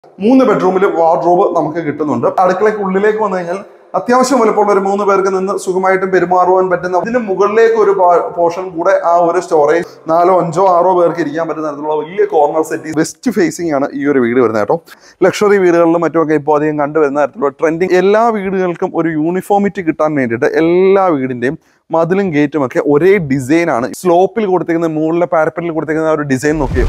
മൂന്ന് ബെഡ്റൂമിൽ വാർഡ്രോബ് നമുക്ക് കിട്ടുന്നുണ്ട് അടുക്കളയ്ക്ക് ഉള്ളിലേക്ക് വന്നു കഴിഞ്ഞാൽ അത്യാവശ്യം വലുപ്പമുള്ള ഒരു മൂന്ന് പേർക്ക് നിന്ന് സുഖമായിട്ടും പെരുമാറുവാൻ പറ്റുന്ന ഇതിന് മുകളിലേക്ക് ഒരു പോർഷൻ കൂടെ ആ ഒരു സ്റ്റോറേജ് നാലോ അഞ്ചോ ആറോ പേർക്ക് ഇരിക്കാൻ പറ്റുന്ന തരത്തിലുള്ള വലിയ കോർണർ സെറ്റ് വെസ്റ്റ് ഫേസിംഗ് ആണ് ഈ ഒരു വീട് വരുന്നത് കേട്ടോ ലക്ഷറി വീടുകളിലും മറ്റുമൊക്കെ ഇപ്പോൾ അധികം കണ്ടുവരുന്ന തരത്തിലുള്ള ട്രെൻഡിങ് എല്ലാ വീടുകൾക്കും ഒരു യൂണിഫോമിറ്റി കിട്ടാൻ വേണ്ടിയിട്ട് എല്ലാ വീടിന്റെയും മതിലും ഗേറ്റും ഒക്കെ ഒരേ ഡിസൈൻ ആണ് സ്ലോപ്പിൽ കൊടുത്തിരിക്കുന്ന മുകളിലെ പാരപ്പറ്റിൽ കൊടുത്തിരിക്കുന്ന ആ ഒരു ഡിസൈൻ നോക്കിയോ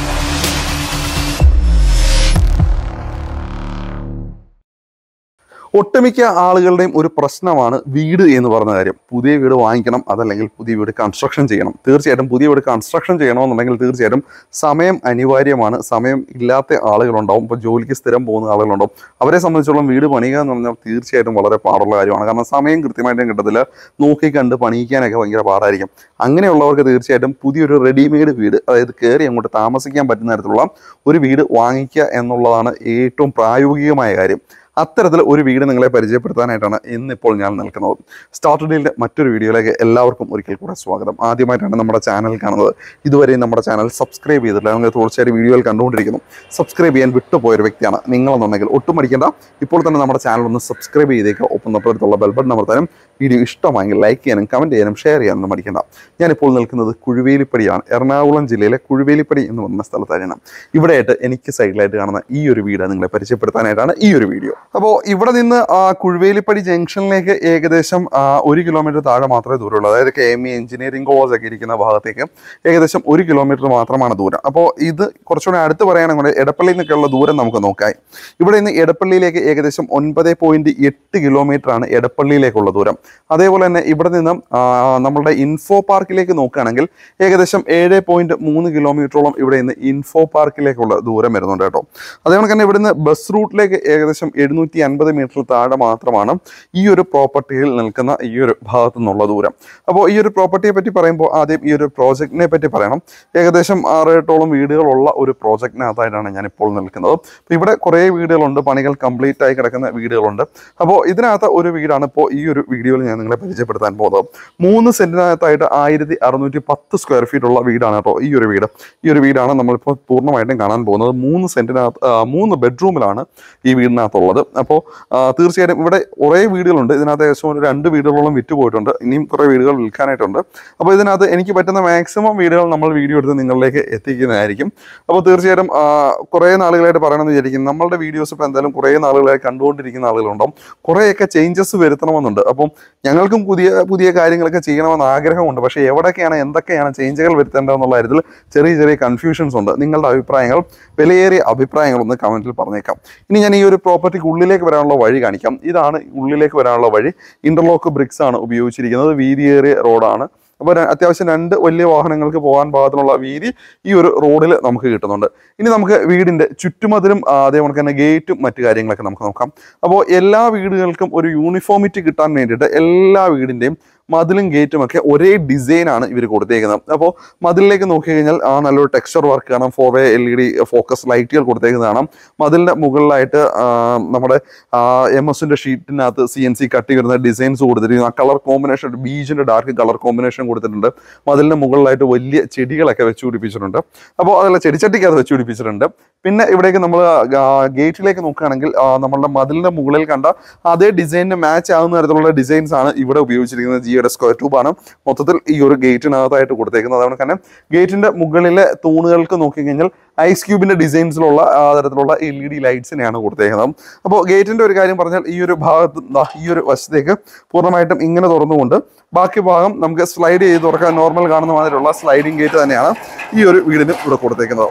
ഒട്ടുമിക്ക ആളുകളുടെയും ഒരു പ്രശ്നമാണ് വീട് എന്ന് പറഞ്ഞ കാര്യം പുതിയ വീട് വാങ്ങിക്കണം അതല്ലെങ്കിൽ പുതിയ വീട് കൺസ്ട്രക്ഷൻ ചെയ്യണം തീർച്ചയായിട്ടും പുതിയ വീട് കൺസ്ട്രക്ഷൻ ചെയ്യണമെന്നുണ്ടെങ്കിൽ തീർച്ചയായിട്ടും സമയം അനിവാര്യമാണ് സമയം ഇല്ലാത്ത ആളുകളുണ്ടാവും ഇപ്പോൾ ജോലിക്ക് സ്ഥിരം പോകുന്ന ആളുകളുണ്ടാവും അവരെ സംബന്ധിച്ചോളം വീട് പണിയുക എന്ന് പറഞ്ഞാൽ തീർച്ചയായിട്ടും വളരെ പാടുള്ള കാര്യമാണ് കാരണം സമയം കൃത്യമായിട്ടും കിട്ടത്തില്ല നോക്കി കണ്ട് പണിയിക്കാനൊക്കെ ഭയങ്കര പാടായിരിക്കും അങ്ങനെയുള്ളവർക്ക് തീർച്ചയായിട്ടും പുതിയൊരു റെഡിമെയ്ഡ് വീട് അതായത് കയറി അങ്ങോട്ട് താമസിക്കാൻ പറ്റുന്ന തരത്തിലുള്ള ഒരു വീട് വാങ്ങിക്കുക എന്നുള്ളതാണ് ഏറ്റവും പ്രായോഗികമായ കാര്യം അത്തരത്തിൽ ഒരു വീട് നിങ്ങളെ പരിചയപ്പെടുത്താനായിട്ടാണ് ഇന്നിപ്പോൾ ഞാൻ നിൽക്കുന്നത് സ്റ്റാർട്ട് ഡീലിൻ്റെ മറ്റൊരു വീഡിയോയിലേക്ക് എല്ലാവർക്കും ഒരിക്കൽ കൂടെ സ്വാഗതം ആദ്യമായിട്ടാണ് നമ്മുടെ ചാനൽ കാണുന്നത് ഇതുവരെ നമ്മുടെ ചാനൽ സബ്സ്ക്രൈബ് ചെയ്തിട്ടില്ല നിങ്ങൾ തീർച്ചയായും വീഡിയോയിൽ കണ്ടുകൊണ്ടിരിക്കുന്നു സബ്സ്ക്രൈബ് ചെയ്യാൻ വിട്ടുപോയൊരു വ്യക്തിയാണ് നിങ്ങളെന്നുണ്ടെങ്കിൽ ഒട്ടും മടിക്കേണ്ട ഇപ്പോൾ തന്നെ നമ്മുടെ ചാനൽ ഒന്ന് സബ്സ്ക്രൈബ് ചെയ്തേക്കുക ഒപ്പം തൊട്ടടുത്തുള്ള ബെൽബട്ടൺ അമർത്താനും വീഡിയോ ഇഷ്ടമായെങ്കിൽ ലൈക്ക് ചെയ്യാനും കമൻറ്റ് ചെയ്യാനും ഷെയർ ചെയ്യാനും മടിക്കേണ്ട ഞാനിപ്പോൾ നിൽക്കുന്നത് കുഴുവേലിപ്പടിയാണ് എറണാകുളം ജില്ലയിലെ കുഴുവേലിപ്പടി എന്ന് പറയുന്ന സ്ഥലത്താണ് ഇവിടെയായിട്ട് എനിക്ക് സൈഡിലായിട്ട് കാണുന്ന ഈ ഒരു വീട് നിങ്ങളെ പരിചയപ്പെടുത്താനായിട്ടാണ് ഈ ഒരു വീഡിയോ അപ്പോൾ ഇവിടെ നിന്ന് ആ കുഴുവേലിപ്പടി ജംഗ്ഷനിലേക്ക് ഏകദേശം ആ, ഒരു കിലോമീറ്റർ താഴെ മാത്രമേ ദൂരമുള്ളൂ അതായത് K M E engineering college ഒക്കെ ഇരിക്കുന്ന ഭാഗത്തേക്ക് ഏകദേശം ഒരു കിലോമീറ്റർ മാത്രമാണ് ദൂരം അപ്പോൾ ഇത് കുറച്ചുകൂടെ അടുത്ത് പറയുകയാണെങ്കിൽ എടപ്പള്ളിയിൽ നിന്നൊക്കെയുള്ള ദൂരം നമുക്ക് നോക്കാം ഇവിടെ നിന്ന് എടപ്പള്ളിയിലേക്ക് ഏകദേശം ഒൻപത് പോയിന്റ് എട്ട് കിലോമീറ്റർ ആണ് എടപ്പള്ളിയിലേക്കുള്ള ദൂരം അതേപോലെ തന്നെ ഇവിടെ നിന്നും ആ, നമ്മളുടെ ഇൻഫോ പാർക്കിലേക്ക് നോക്കുകയാണെങ്കിൽ ഏകദേശം ഏഴ് പോയിന്റ് മൂന്ന് കിലോമീറ്ററോളം ഇവിടെ നിന്ന് ഇൻഫോ പാർക്കിലേക്കുള്ള ദൂരം വരുന്നുണ്ട് കേട്ടോ അതേപോലെ തന്നെ ഇവിടുന്ന് ബസ് റൂട്ടിലേക്ക് ഏകദേശം എഴുന്നൂറ്റി അൻപത് മീറ്റർ താഴെ മാത്രമാണ് ഈ ഒരു പ്രോപ്പർട്ടിയിൽ നിൽക്കുന്ന ഈ ഒരു ഭാഗത്തു നിന്നുള്ള ദൂരം അപ്പോൾ ഈ ഒരു പ്രോപ്പർട്ടിയെ പറ്റി പറയുമ്പോൾ ആദ്യം ഈ ഒരു പ്രോജക്റ്റിനെ പറ്റി പറയണം ഏകദേശം ആറ് എട്ടോളം വീടുകളുള്ള ഒരു പ്രോജക്റ്റിനകത്തായിട്ടാണ് ഞാൻ ഇപ്പോൾ നിൽക്കുന്നത് അപ്പോൾ ഇവിടെ കുറേ വീടുകളുണ്ട് പണികൾ കംപ്ലീറ്റ് ആയി കിടക്കുന്ന വീടുകളുണ്ട് അപ്പോൾ ഇതിനകത്ത് ഒരു വീടാണ് ഇപ്പോൾ ഈ ഒരു വീഡിയോയിൽ ഞാൻ നിങ്ങളെ പരിചയപ്പെടുത്താൻ പോകുന്നത് മൂന്ന് സെന്റിനകത്തായിട്ട് ആയിരത്തി അറുന്നൂറ്റി പത്ത് സ്ക്വയർ ഫീറ്റ് ഉള്ള വീടാണ് കേട്ടോ ഈ ഒരു വീട് ഈ ഒരു വീടാണ് നമ്മളിപ്പോൾ പൂർണ്ണമായിട്ടും കാണാൻ പോകുന്നത് മൂന്ന് സെന്റിനകത്ത് ആ, മൂന്ന് ബെഡ്റൂമിലാണ് ഈ വീടിനകത്തുള്ളത് അപ്പോൾ തീർച്ചയായിട്ടും ഇവിടെ കുറേ വീടുകളുണ്ട് ഇതിനകത്ത് ഏകദേശം ഒരു രണ്ട് വീടുകളോളം വിറ്റ് പോയിട്ടുണ്ട് ഇനിയും കുറേ വീടുകൾ വിൽക്കാനായിട്ടുണ്ട് അപ്പോൾ ഇതിനകത്ത് എനിക്ക് പറ്റുന്ന മാക്സിമം വീടുകൾ നമ്മൾ വീഡിയോ എടുത്ത് നിങ്ങളിലേക്ക് എത്തിക്കുന്നതായിരിക്കും അപ്പോൾ തീർച്ചയായിട്ടും ആ, കുറേ നാളുകളായിട്ട് പറയണമെന്ന് വിചാരിക്കും നമ്മളുടെ വീഡിയോസ് ഇപ്പോൾ എന്തായാലും കുറേ നാളുകളായി കണ്ടുകൊണ്ടിരിക്കുന്ന ആളുകളുണ്ടാവും കുറേയൊക്കെ ചേഞ്ചസ് വരുത്തണമെന്നുണ്ട് അപ്പം ഞങ്ങൾക്കും പുതിയ പുതിയ കാര്യങ്ങളൊക്കെ ചെയ്യണമെന്ന് ആഗ്രഹമുണ്ട് പക്ഷേ എവിടെയൊക്കെയാണ് എന്തൊക്കെയാണ് ചേഞ്ചുകൾ വരുത്തേണ്ടതെന്നുള്ള കാര്യത്തിൽ ചെറിയ ചെറിയ കൺഫ്യൂഷൻസ് ഉണ്ട് നിങ്ങളുടെ അഭിപ്രായങ്ങൾ വിലയേറിയ അഭിപ്രായങ്ങൾ ഒന്ന് കമൻറ്റിൽ പറഞ്ഞേക്കാം ഇനി ഞാൻ ഈ ഒരു പ്രോപ്പർട്ടിക്ക് ഉള്ളിലേക്ക് വരാനുള്ള വഴി കാണിക്കാം ഇതാണ് ഉള്ളിലേക്ക് വരാനുള്ള വഴി ഇന്റർലോക്ക് ബ്രിക്സ് ആണ് ഉപയോഗിച്ചിരിക്കുന്നത് വീതിയേറിയ റോഡാണ് അപ്പോൾ ര- അത്യാവശ്യം രണ്ട് വലിയ വാഹനങ്ങൾക്ക് പോകാൻ പാകത്തിനുള്ള വീതി ഈ ഒരു റോഡിൽ നമുക്ക് കിട്ടുന്നുണ്ട് ഇനി നമുക്ക് വീടിന്റെ ചുറ്റുമതിലും ആ, അതേപോലെ തന്നെ ഗേറ്റും മറ്റു കാര്യങ്ങളൊക്കെ നമുക്ക് നോക്കാം അപ്പോൾ എല്ലാ വീടുകൾക്കും ഒരു യൂണിഫോമിറ്റി കിട്ടാൻ വേണ്ടിയിട്ട് എല്ലാ വീടിന്റെയും മതിലും ഗേറ്റും ഒക്കെ ഒരേ ഡിസൈനാണ് ഇവർ കൊടുത്തേക്കുന്നത് അപ്പോൾ മതിലിലേക്ക് നോക്കി കഴിഞ്ഞാൽ ആ നല്ലൊരു ടെക്സ്ചർ വർക്ക് കാണാം four way L E D focus ലൈറ്റുകൾ കൊടുത്തേക്കുന്നത് കാണാം മതിലിന്റെ മുകളിലായിട്ട് ആ, നമ്മുടെ എം എസിന്റെ ഷീറ്റിനകത്ത് സി എൻ സി കട്ടി വരുന്ന ഡിസൈൻസ് കൊടുത്തിരിക്കുന്നു ആ കളർ കോമ്പിനേഷൻ ബീജിന്റെ ഡാർക്ക് കളർ കോമ്പിനേഷൻ കൊടുത്തിട്ടുണ്ട് മതിലിന്റെ മുകളിലായിട്ട് വലിയ ചെടികളൊക്കെ വെച്ച് പിടിപ്പിച്ചിട്ടുണ്ട് അപ്പോൾ അതല്ല ചെടിച്ചട്ടിക്കകത്ത് വെച്ച് പിടിപ്പിച്ചിട്ടുണ്ട് പിന്നെ ഇവിടേക്ക് നമ്മൾ ഗേറ്റിലേക്ക് നോക്കുകയാണെങ്കിൽ ആ, നമ്മളുടെ മതിലിന്റെ മുകളിൽ കണ്ട അതേ ഡിസൈനിന് മാച്ച് ആവുന്ന തരത്തിലുള്ള ഡിസൈൻസ് ആണ് ഇവിടെ ഉപയോഗിച്ചിരിക്കുന്നത് ജിയുടെ സ്ക്വയർ ട്യൂബാണ് മൊത്തത്തിൽ ഈ ഒരു ഗേറ്റിനകത്തായിട്ട് കൊടുത്തേക്കുന്നത് അതുകൊണ്ട് തന്നെ ഗേറ്റിന്റെ മുകളിലെ തൂണുകൾക്ക് നോക്കിക്കഴിഞ്ഞാൽ ഐസ് ക്യൂബിന്റെ ഡിസൈൻസിലുള്ള ആ തരത്തിലുള്ള എൽ ഇ ഡി ലൈറ്റ്സിനെയാണ് കൊടുത്തേക്കുന്നത് അപ്പോൾ ഗേറ്റിന്റെ ഒരു കാര്യം പറഞ്ഞാൽ ഈ ഒരു ഭാഗത്ത് ദാ ഈ ഒരു വശത്തേക്ക് പൂർണ്ണമായിട്ടും ഇങ്ങനെ തുറന്നുകൊണ്ട് ബാക്കി ഭാഗം നമുക്ക് സ്ലൈഡ് ചെയ്ത് തുറക്കാൻ നോർമൽ കാണുന്ന മാതിരിയുള്ള സ്ലൈഡിംഗ് ഗേറ്റ് തന്നെയാണ് ഈ ഒരു വീടിന് ഇവിടെ കൊടുത്തേക്കുന്നത്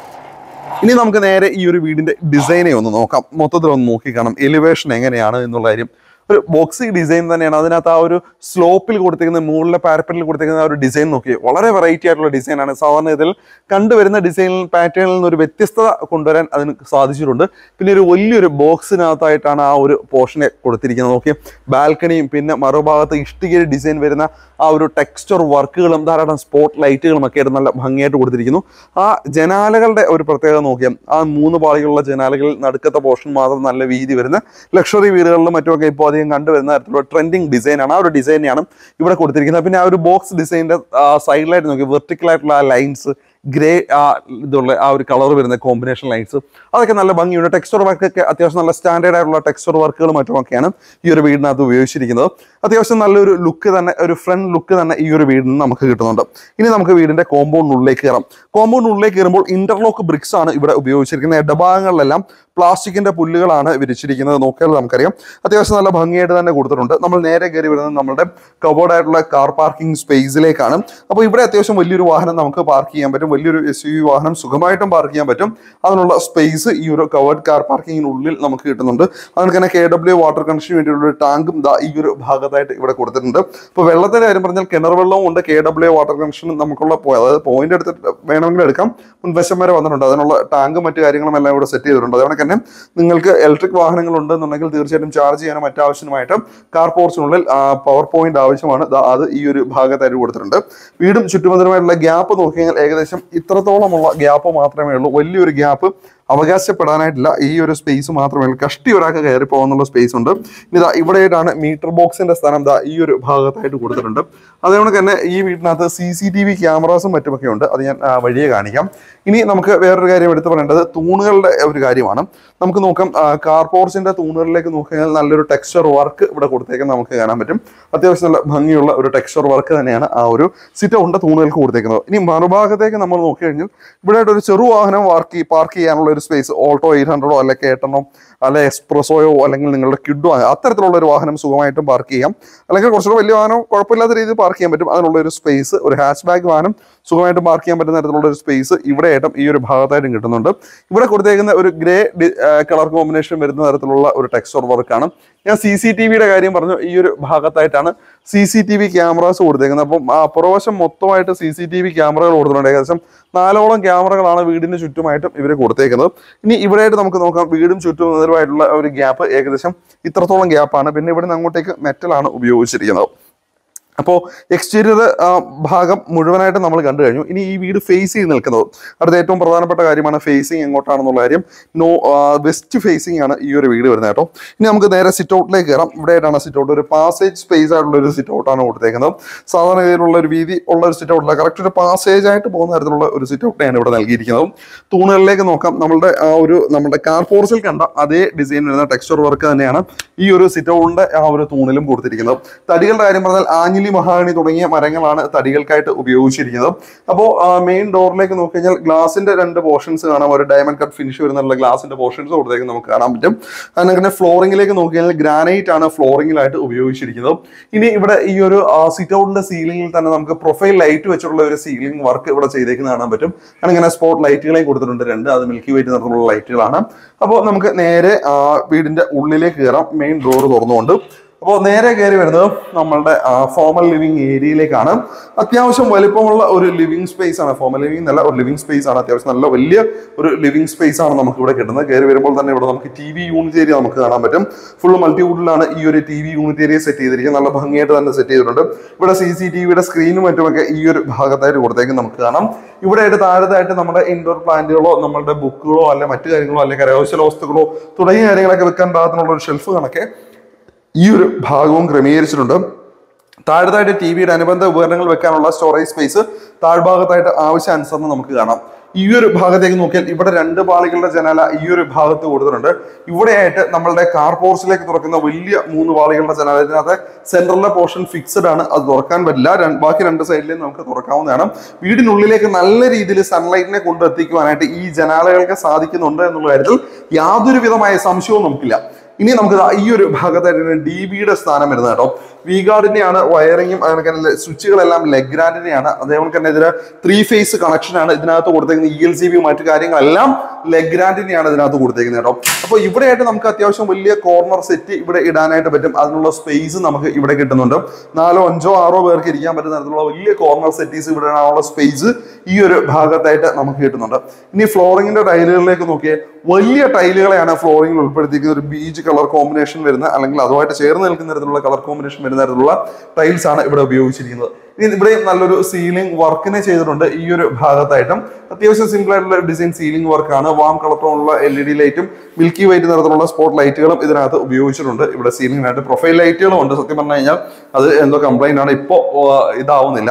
ഇനി നമുക്ക് നേരെ ഈ ഒരു വീടിന്റെ ഡിസൈനെ ഒന്ന് നോക്കാം മൊത്തത്തിൽ ഒന്ന് നോക്കി കാണാം എലിവേഷൻ എങ്ങനെയാണ് എന്നുള്ള കാര്യം ഒരു ബോക്സി ഡിസൈൻ തന്നെയാണ് അതിനകത്ത് ആ ഒരു സ്ലോപ്പിൽ കൊടുത്തിരിക്കുന്ന മുകളിലെ പാരപ്പറ്റിൽ കൊടുത്തിരിക്കുന്ന ആ ഒരു ഡിസൈൻ നോക്കി വളരെ വെറൈറ്റി ആയിട്ടുള്ള ഡിസൈനാണ് സാധാരണ ഇതിൽ കണ്ടുവരുന്ന ഡിസൈൻ പാറ്റേണിൽ നിന്ന് ഒരു വ്യത്യസ്തത കൊണ്ടുവരാൻ അതിന് സാധിച്ചിട്ടുണ്ട് പിന്നെ ഒരു വലിയൊരു ബോക്സിനകത്തായിട്ടാണ് ആ ഒരു പോർഷനെ കൊടുത്തിരിക്കുന്നത് നോക്കി ബാൽക്കണിയും പിന്നെ മറുഭാഗത്ത് ഇഷ്ടിക ഡിസൈൻ വരുന്ന ആ ഒരു ടെക്സ്ചർ വർക്കുകളും ധാരാളം സ്പോട്ട് ലൈറ്റുകളും ഒക്കെ ആയിട്ട് നല്ല ഭംഗിയായിട്ട് കൊടുത്തിരിക്കുന്നു ആ ജനാലകളുടെ ഒരു പ്രത്യേകത നോക്കിയാൽ ആ മൂന്ന് പാളികളുള്ള ജനാലകളിൽ നടുക്കത്തെ പോർഷൻ മാത്രം നല്ല വീതി വരുന്ന ലക്ഷറി വീടുകളിലും മറ്റുമൊക്കെ ഇപ്പോൾ അധികം കണ്ടുവരുന്ന തരത്തിലുള്ള ട്രെൻഡിങ് ഡിസൈനാണ് ആ ഒരു ഡിസൈനെയാണ് ഇവിടെ കൊടുത്തിരിക്കുന്നത് പിന്നെ ആ ഒരു ബോക്സ് ഡിസൈനിന്റെ സൈഡിലായിട്ട് നോക്കി വെർട്ടിക്കൽ ആയിട്ടുള്ള ആ ലൈൻസ് ഗ്രേ ആ ഇതുള്ള ആ ഒരു കളർ വരുന്ന കോമ്പിനേഷൻ ലൈൻസ് അതൊക്കെ നല്ല ഭംഗിയുണ്ട് ടെക്സ്ചർ വർക്കൊക്കെ അത്യാവശ്യം നല്ല സ്റ്റാൻഡേർഡ് ആയിട്ടുള്ള ടെക്സ്ചർ വർക്കുകൾ മറ്റുമൊക്കെയാണ് ഈ ഒരു വീടിനകത്ത് ഉപയോഗിച്ചിരിക്കുന്നത് അത്യാവശ്യം നല്ലൊരു ലുക്ക് തന്നെ ഒരു ഫ്രണ്ട് ലുക്ക് തന്നെ ഈ ഒരു വീടിന് നമുക്ക് കിട്ടുന്നുണ്ട് ഇനി നമുക്ക് വീടിന്റെ കോമ്പൗണ്ടിനുള്ളിലേക്ക് കയറാം കോമ്പൗണ്ടിനുള്ളിലേക്ക് കയറുമ്പോൾ ഇന്റർലോക്ക് ബ്രിക്സ് ആണ് ഇവിടെ ഉപയോഗിച്ചിരിക്കുന്നത് ഇടഭാഗങ്ങളിലെല്ലാം പ്ലാസ്റ്റിക്കിന്റെ പുല്ലുകളാണ് വിരിച്ചിരിക്കുന്നത് നോക്കിയാൽ നമുക്കറിയാം അത്യാവശ്യം നല്ല ഭംഗിയായിട്ട് തന്നെ കൊടുത്തിട്ടുണ്ട് നമ്മൾ നേരെ കയറി വരുന്നത് നമ്മുടെ കവേർഡ് ആയിട്ടുള്ള കാർ പാർക്കിംഗ് സ്പേസിലേക്കാണ് അപ്പോൾ ഇവിടെ അത്യാവശ്യം വലിയൊരു വാഹനം നമുക്ക് പാർക്ക് ചെയ്യാൻ പറ്റും വലിയൊരു എസ് യു വാഹനം സുഖമായിട്ടും പാർക്ക് ചെയ്യാൻ പറ്റും അതിനുള്ള സ്പേസ് ഈ ഒരു കവേർഡ് കാർ പാർക്കിങ്ങിനുള്ളിൽ നമുക്ക് കിട്ടുന്നുണ്ട് അതുകൊണ്ട് തന്നെ കെ ഡബ്ല്യു വാട്ടർ കണക്ഷന് വേണ്ടിയുള്ള ഒരു ടാങ്കും ദാ ഈ ഒരു ഭാഗത്തായിട്ട് ഇവിടെ കൊടുത്തിട്ടുണ്ട് ഇപ്പോൾ വെള്ളത്തിന്റെ കാര്യം പറഞ്ഞാൽ കിണർ വെള്ളവും ഉണ്ട് കെ ഡബ്ല്യു വാട്ടർ കണക്ഷനും നമുക്കുള്ള പോ- അതായത് പോയിന്റ് എടുത്തിട്ട് വേണമെങ്കിൽ എടുക്കാം മുൻവശം വരെ വന്നിട്ടുണ്ട് അതിനുള്ള ടാങ്കും മറ്റു കാര്യങ്ങളും എല്ലാം ഇവിടെ സെറ്റ് ചെയ്തിട്ടുണ്ട് അതുകൊണ്ട് തന്നെ നിങ്ങൾക്ക് ഇലക്ട്രിക് വാഹനങ്ങൾ ഉണ്ടെന്നുണ്ടെങ്കിൽ തീർച്ചയായിട്ടും ചാർജ് ചെയ്യാനും മറ്റാവശ്യമായിട്ട് കാർ പോർച്ചിനുള്ളിൽ പവർ പോയിന്റ് ആവശ്യമാണ് ദാ അത് ഈ ഒരു ഭാഗത്തായിട്ട് കൊടുത്തിട്ടുണ്ട് വീടും ചുറ്റുമതിനുമായിട്ടുള്ള ഗ്യാപ്പ് നോക്കിയാൽ ഏകദേശം ഇത്രത്തോളമുള്ള ഗ്യാപ്പ് മാത്രമേ ഉള്ളൂ വലിയൊരു ഗ്യാപ്പ് അവകാശപ്പെടാനായിട്ടില്ല ഈ ഒരു സ്പേസ് മാത്രമേ ഉള്ളൂ കഷ്ടി ഒരാൾക്ക് കയറി പോകാനുള്ള സ്പേസ് ഉണ്ട് ഇനി ദാ ഇവിടെയായിട്ടാണ് മീറ്റർ ബോക്സിന്റെ സ്ഥാനം ദാ ഈ ഒരു ഭാഗത്തായിട്ട് കൊടുത്തിട്ടുണ്ട് അതുകൊണ്ട് തന്നെ ഈ വീട്ടിനകത്ത് സി സി ടി വി ക്യാമറാസും മറ്റുമൊക്കെ ഉണ്ട് അത് ഞാൻ ആ, വഴിയെ കാണിക്കാം ഇനി നമുക്ക് വേറൊരു കാര്യം എടുത്തു പറയേണ്ടത് തൂണുകളുടെ ഒരു കാര്യമാണ് നമുക്ക് നോക്കാം കാർ പോർച്ചിന്റെ തൂണുകളിലേക്ക് നോക്കിയാൽ നല്ലൊരു ടെക്സ്ചർ വർക്ക് ഇവിടെ കൊടുത്തേക്കാൻ നമുക്ക് കാണാൻ പറ്റും അത്യാവശ്യം നല്ല ഭംഗിയുള്ള ഒരു ടെക്സ്ചർ വർക്ക് തന്നെയാണ് ആ ഒരു സിറ്റ് ഔണ്ട തൂണുകൾക്ക് കൊടുത്തേക്കുന്നത് ഇനി മറുഭാഗത്തേക്ക് നമ്മൾ നോക്കി കഴിഞ്ഞാൽ ഇവിടെ ആയിട്ട് ഒരു ചെറു വാഹനം പാർക്ക് പാർക്ക് ചെയ്യാനുള്ള ഒരു സ്പേസ് ഓൾട്ടോ എയ്റ്റ് ഹൺഡ്രഡോ അല്ലെ കേട്ടണോ അല്ലെ എക്സ്പ്രസോയോ അല്ലെങ്കിൽ നിങ്ങളുടെ കിഡോ അത്തരത്തിലുള്ള ഒരു വാഹനം സുഖമായിട്ടും പാർക്ക് ചെയ്യാം അല്ലെങ്കിൽ കുറച്ചുകൂടെ വലിയ വാഹനം കുഴപ്പമില്ലാത്ത രീതിയിൽ പാർക്ക് ചെയ്യാൻ പറ്റും അതിനുള്ള ഒരു സ്പേസ് ഒരു ഹാച്ച് ബാഗ് വാഹനം സുഖമായിട്ട് പാർക്ക് ചെയ്യാൻ പറ്റുന്ന തരത്തിലുള്ള ഒരു സ്പേസ് ഇവിടെയായിട്ടും ഈ ഒരു ഭാഗത്തായിട്ടും കിട്ടുന്നുണ്ട് ഇവിടെ കൊടുത്തേക്കുന്ന ഒരു ഗ്രേ കളർ കോമ്പിനേഷൻ വരുന്ന തരത്തിലുള്ള ഒരു ടെക്സ്ചർ വർക്കാണ് ഞാൻ സി സി ടി വിയുടെ കാര്യം പറഞ്ഞു ഈ ഒരു ഭാഗത്തായിട്ടാണ് C C T V cameras കൊടുത്തേക്കുന്നത് അപ്പം ആ പുറവശം മൊത്തമായിട്ട് സി സി ടി വി ക്യാമറകൾ കൊടുത്തിട്ടുണ്ട് ഏകദേശം നാലോളം ക്യാമറകളാണ് വീടിന് ചുറ്റുമായിട്ടും ഇവർ കൊടുത്തേക്കുന്നത് ഇനി ഇവിടെയായിട്ട് നമുക്ക് നോക്കാം വീടും ചുറ്റുമായിട്ടുള്ള ഒരു ഗ്യാപ്പ് ഏകദേശം ഇത്രത്തോളം ഗ്യാപ്പാണ് പിന്നെ ഇവിടെ നിന്ന് അങ്ങോട്ടേക്ക് മെറ്റലാണ് ഉപയോഗിച്ചിരിക്കുന്നത് അപ്പോൾ എക്സ്റ്റീരിയർ ഭാഗം മുഴുവനായിട്ട് നമ്മൾ കണ്ടു കഴിഞ്ഞു ഇനി ഈ വീട് ഫേസ് ചെയ്ത് നിൽക്കുന്നത് അടുത്ത ഏറ്റവും പ്രധാനപ്പെട്ട കാര്യമാണ് ഫേസിങ് എങ്ങോട്ടാണെന്നുള്ള കാര്യം നോ വെസ്റ്റ് ഫേസിംഗ് ആണ് ഈ ഒരു വീട് വരുന്നത് കേട്ടോ ഇനി നമുക്ക് നേരെ സിറ്റ് ഔട്ടിലേക്ക് കയറാം ഇവിടെയായിട്ടാണ് സിറ്റ് ഔട്ട് ഒരു പാസേജ് സ്പേസ് ആയിട്ടുള്ള ഒരു സിറ്റ് ഔട്ടാണ് കൊടുത്തേക്കുന്നത് സാധാരണ രീതിയിലുള്ള ഒരു വീതി ഉള്ള ഒരു സിറ്റ് ഔട്ടില്ല കറക്റ്റ് ഒരു പാസേജ് ആയിട്ട് പോകുന്ന തരത്തിലുള്ള ഒരു സിറ്റ് ഔട്ടിനെയാണ് ഇവിടെ നൽകിയിരിക്കുന്നത് തൂണുകളിലേക്ക് നോക്കാം നമ്മളുടെ ആ ഒരു നമ്മുടെ കാർ പോർച്ചിൽ കണ്ട അതേ ഡിസൈൻ വരുന്ന ടെക്സ്ചർ വർക്ക് തന്നെയാണ് ഈ ഒരു സിറ്റ് ഔട്ടിന്റെ ആ ഒരു തൂണിലും കൊടുത്തിരിക്കുന്നത് തടികളുടെ കാര്യം പറഞ്ഞാൽ ആഞ്ഞിലി മഹാഗണി തുടങ്ങിയ മരങ്ങളാണ് തടികൾക്കായിട്ട് ഉപയോഗിച്ചിരിക്കുന്നത് അപ്പോൾ മെയിൻ ഡോറിലേക്ക് നോക്കി കഴിഞ്ഞാൽ ഗ്ലാസിന്റെ രണ്ട് പോർഷൻസ് കാണാം ഒരു ഡയമണ്ട് കട്ട് ഫിനിഷ് വരുന്നുള്ള ഗ്ലാസിന്റെ പോർഷൻസ് കൊടുത്തേക്ക് നമുക്ക് കാണാൻ പറ്റും അങ്ങനെ ഫ്ലോറിംഗിലേക്ക് നോക്കി കഴിഞ്ഞാൽ ഗ്രാനൈറ്റ് ആണ് ഫ്ലോറിംഗിലായിട്ട് ഉപയോഗിച്ചിരിക്കുന്നത് ഇനി ഇവിടെ ഈ ഒരു സിറ്റ് ഔട്ടിന്റെ സീലിംഗിൽ തന്നെ നമുക്ക് പ്രൊഫൈൽ ലൈറ്റ് വെച്ചിട്ടുള്ള ഒരു സീലിംഗ് വർക്ക് ഇവിടെ ചെയ്തേക്കുന്നത് കാണാൻ പറ്റും കാരണം ഇങ്ങനെ സ്പോട്ട് ലൈറ്റുകളെയും കൊടുത്തിട്ടുണ്ട് രണ്ട് അത് മിൽക്കി വൈറ്റ് നിറത്തിലുള്ള ലൈറ്റുകളാണ് അപ്പോൾ നമുക്ക് നേരെ ആ, വീടിന്റെ ഉള്ളിലേക്ക് കയറാം മെയിൻ ഡോർ തുറന്നുകൊണ്ട് അപ്പോൾ നേരെ കയറി വരുന്നത് നമ്മളുടെ ഫോമൽ ലിവിങ് ഏരിയയിലേക്കാണ് അത്യാവശ്യം വലിപ്പമുള്ള ഒരു ലിവിങ് സ്പേസ് ആണ് ഫോമൽ ലിവിങ് നല്ല ഒരു ലിവിങ് സ്പേസ് ആണ് അത്യാവശ്യം നല്ല വലിയ ഒരു ലിവിങ് സ്പേസ് ആണ് നമുക്ക് ഇവിടെ കിട്ടുന്നത് കയറി വരുമ്പോൾ തന്നെ ഇവിടെ നമുക്ക് ടി വി യൂണിറ്റ് ഏരിയ നമുക്ക് കാണാൻ പറ്റും ഫുൾ മൾട്ടിവുഡിലാണ് ഈ ഒരു T V unit area set ചെയ്തിരിക്കുന്നത് നല്ല ഭംഗിയായിട്ട് തന്നെ സെറ്റ് ചെയ്തിട്ടുണ്ട് ഇവിടെ സി സി ടി വിയുടെ സ്ക്രീനും മറ്റുമൊക്കെ ഈ ഒരു ഭാഗത്തായിട്ട് കൊടുത്തേക്ക് നമുക്ക് കാണാം ഇവിടെ ആയിട്ട് താഴത്തായിട്ട് നമ്മുടെ ഇൻഡോർ പ്ലാന്റുകളോ നമ്മളുടെ ബുക്കുകളോ അല്ലെ മറ്റു കാര്യങ്ങളോ അല്ലെ കരകൗശല വസ്തുക്കളോ തുടങ്ങിയ കാര്യങ്ങളൊക്കെ വെക്കാൻ പാകത്തിനുള്ള ഒരു ഷെൽഫ് കണക്കെ ഈ ഒരു ഭാഗവും ക്രമീകരിച്ചിട്ടുണ്ട് താഴത്തായിട്ട് ടി വിയുടെ അനുബന്ധ ഉപകരണങ്ങൾ വെക്കാനുള്ള സ്റ്റോറേജ് സ്പേസ് താഴ്ഭാഗത്തായിട്ട് ആവശ്യാനുസരണം നമുക്ക് കാണാം ഈ ഒരു ഭാഗത്തേക്ക് നോക്കിയാൽ ഇവിടെ രണ്ട് പാളികളുടെ ജനാല ഈ ഒരു ഭാഗത്ത് കൊടുത്തിട്ടുണ്ട് ഇവിടെയായിട്ട് നമ്മളുടെ കാർ പോർച്ചിലേക്ക് തുറക്കുന്ന വലിയ മൂന്ന് പാളികളുടെ ജനാല ഇതിനകത്ത് സെൻട്രലിലെ പോർഷൻ ഫിക്സഡ് ആണ് അത് തുറക്കാൻ പറ്റില്ല രണ്ട് ബാക്കി രണ്ട് സൈഡിലും നമുക്ക് തുറക്കാവുന്നതാണ് വീടിനുള്ളിലേക്ക് നല്ല രീതിയിൽ സൺലൈറ്റിനെ കൊണ്ടെത്തിക്കുവാനായിട്ട് ഈ ജനാലകൾക്ക് സാധിക്കുന്നുണ്ട് എന്നുള്ള കാര്യത്തിൽ യാതൊരു വിധമായ സംശയവും നമുക്കില്ല ഇനി നമുക്ക് ദാ ഈ ഒരു ഭാഗത്തായിട്ട് ഡി ബിയുടെ സ്ഥാനം വരുന്നത് കേട്ടോ വി ഗാർഡിന്റെയാണ് വയറിങ്ങും അതുപോലെ തന്നെ സ്വിച്ചുകളെല്ലാം ലെഗ്രാൻഡിന്റെയാണ് അതേപോലെ തന്നെ ഇതിന് ത്രീ ഫേസ് കണക്ഷൻ ആണ് ഇതിനകത്ത് കൊടുത്തേക്കുന്നത് ഇ എൽ സി ബി മറ്റു കാര്യങ്ങളെല്ലാം ലെഗ്രാൻഡിന്റെയാണ് ഇതിനകത്ത് കൊടുത്തേക്കുന്നത് കേട്ടോ അപ്പോൾ ഇവിടെയായിട്ട് നമുക്ക് അത്യാവശ്യം വലിയ കോർണർ സെറ്റ് ഇവിടെ ഇടാനായിട്ട് പറ്റും അതിനുള്ള സ്പേസ് നമുക്ക് ഇവിടെ കിട്ടുന്നുണ്ട് നാലോ അഞ്ചോ ആറോ പേർക്ക് ഇരിക്കാൻ പറ്റുന്ന തരത്തിലുള്ള വലിയ കോർണർ സെറ്റീസ് ഇവിടെ ഇടാനുള്ള സ്പേസ് ഈ ഒരു ഭാഗത്തായിട്ട് നമുക്ക് കിട്ടുന്നുണ്ട് ഇനി ഫ്ലോറിങ്ങിന്റെ ടൈലുകളിലേക്ക് നോക്കിയേ വലിയ ടൈലുകളെയാണ് ഫ്ലോറിംഗിൽ ഉൾപ്പെടുത്തിയിരിക്കുന്ന ഒരു ബീച്ച് കളർ കോമ്പിനേഷൻ വരുന്ന അല്ലെങ്കിൽ അതുമായിട്ട് ചേർന്ന് നിൽക്കുന്ന തരത്തിലുള്ള കളർ കോമ്പിനേഷൻ വരുന്ന തരത്തിലുള്ള ടൈൽസ് ആണ് ഇവിടെ ഉപയോഗിച്ചിരിക്കുന്നത് ഇനി ഇവിടെ നല്ലൊരു സീലിംഗ് വർക്കിനെ ചെയ്തിട്ടുണ്ട് ഈ ഒരു ഭാഗത്തായിട്ടും അത്യാവശ്യം സിമ്പിൾ ആയിട്ടുള്ള ഡിസൈൻ സീലിംഗ് വർക്കാണ് വാം കളറുള്ള എൽ ഇ ഡി ലൈറ്റും മിൽക്കി വൈറ്റ് നിറത്തിലുള്ള സ്പോട്ട് ലൈറ്റുകളും ഇതിനകത്ത് ഉപയോഗിച്ചിട്ടുണ്ട് ഇവിടെ സീലിംഗിനായിട്ട് പ്രൊഫൈൽ ലൈറ്റുകളും ഉണ്ട് സത്യം പറഞ്ഞു കഴിഞ്ഞാൽ അത് എന്തോ കംപ്ലൈന്റ് ആണ് ഇപ്പോൾ ഇതാവുന്നില്ല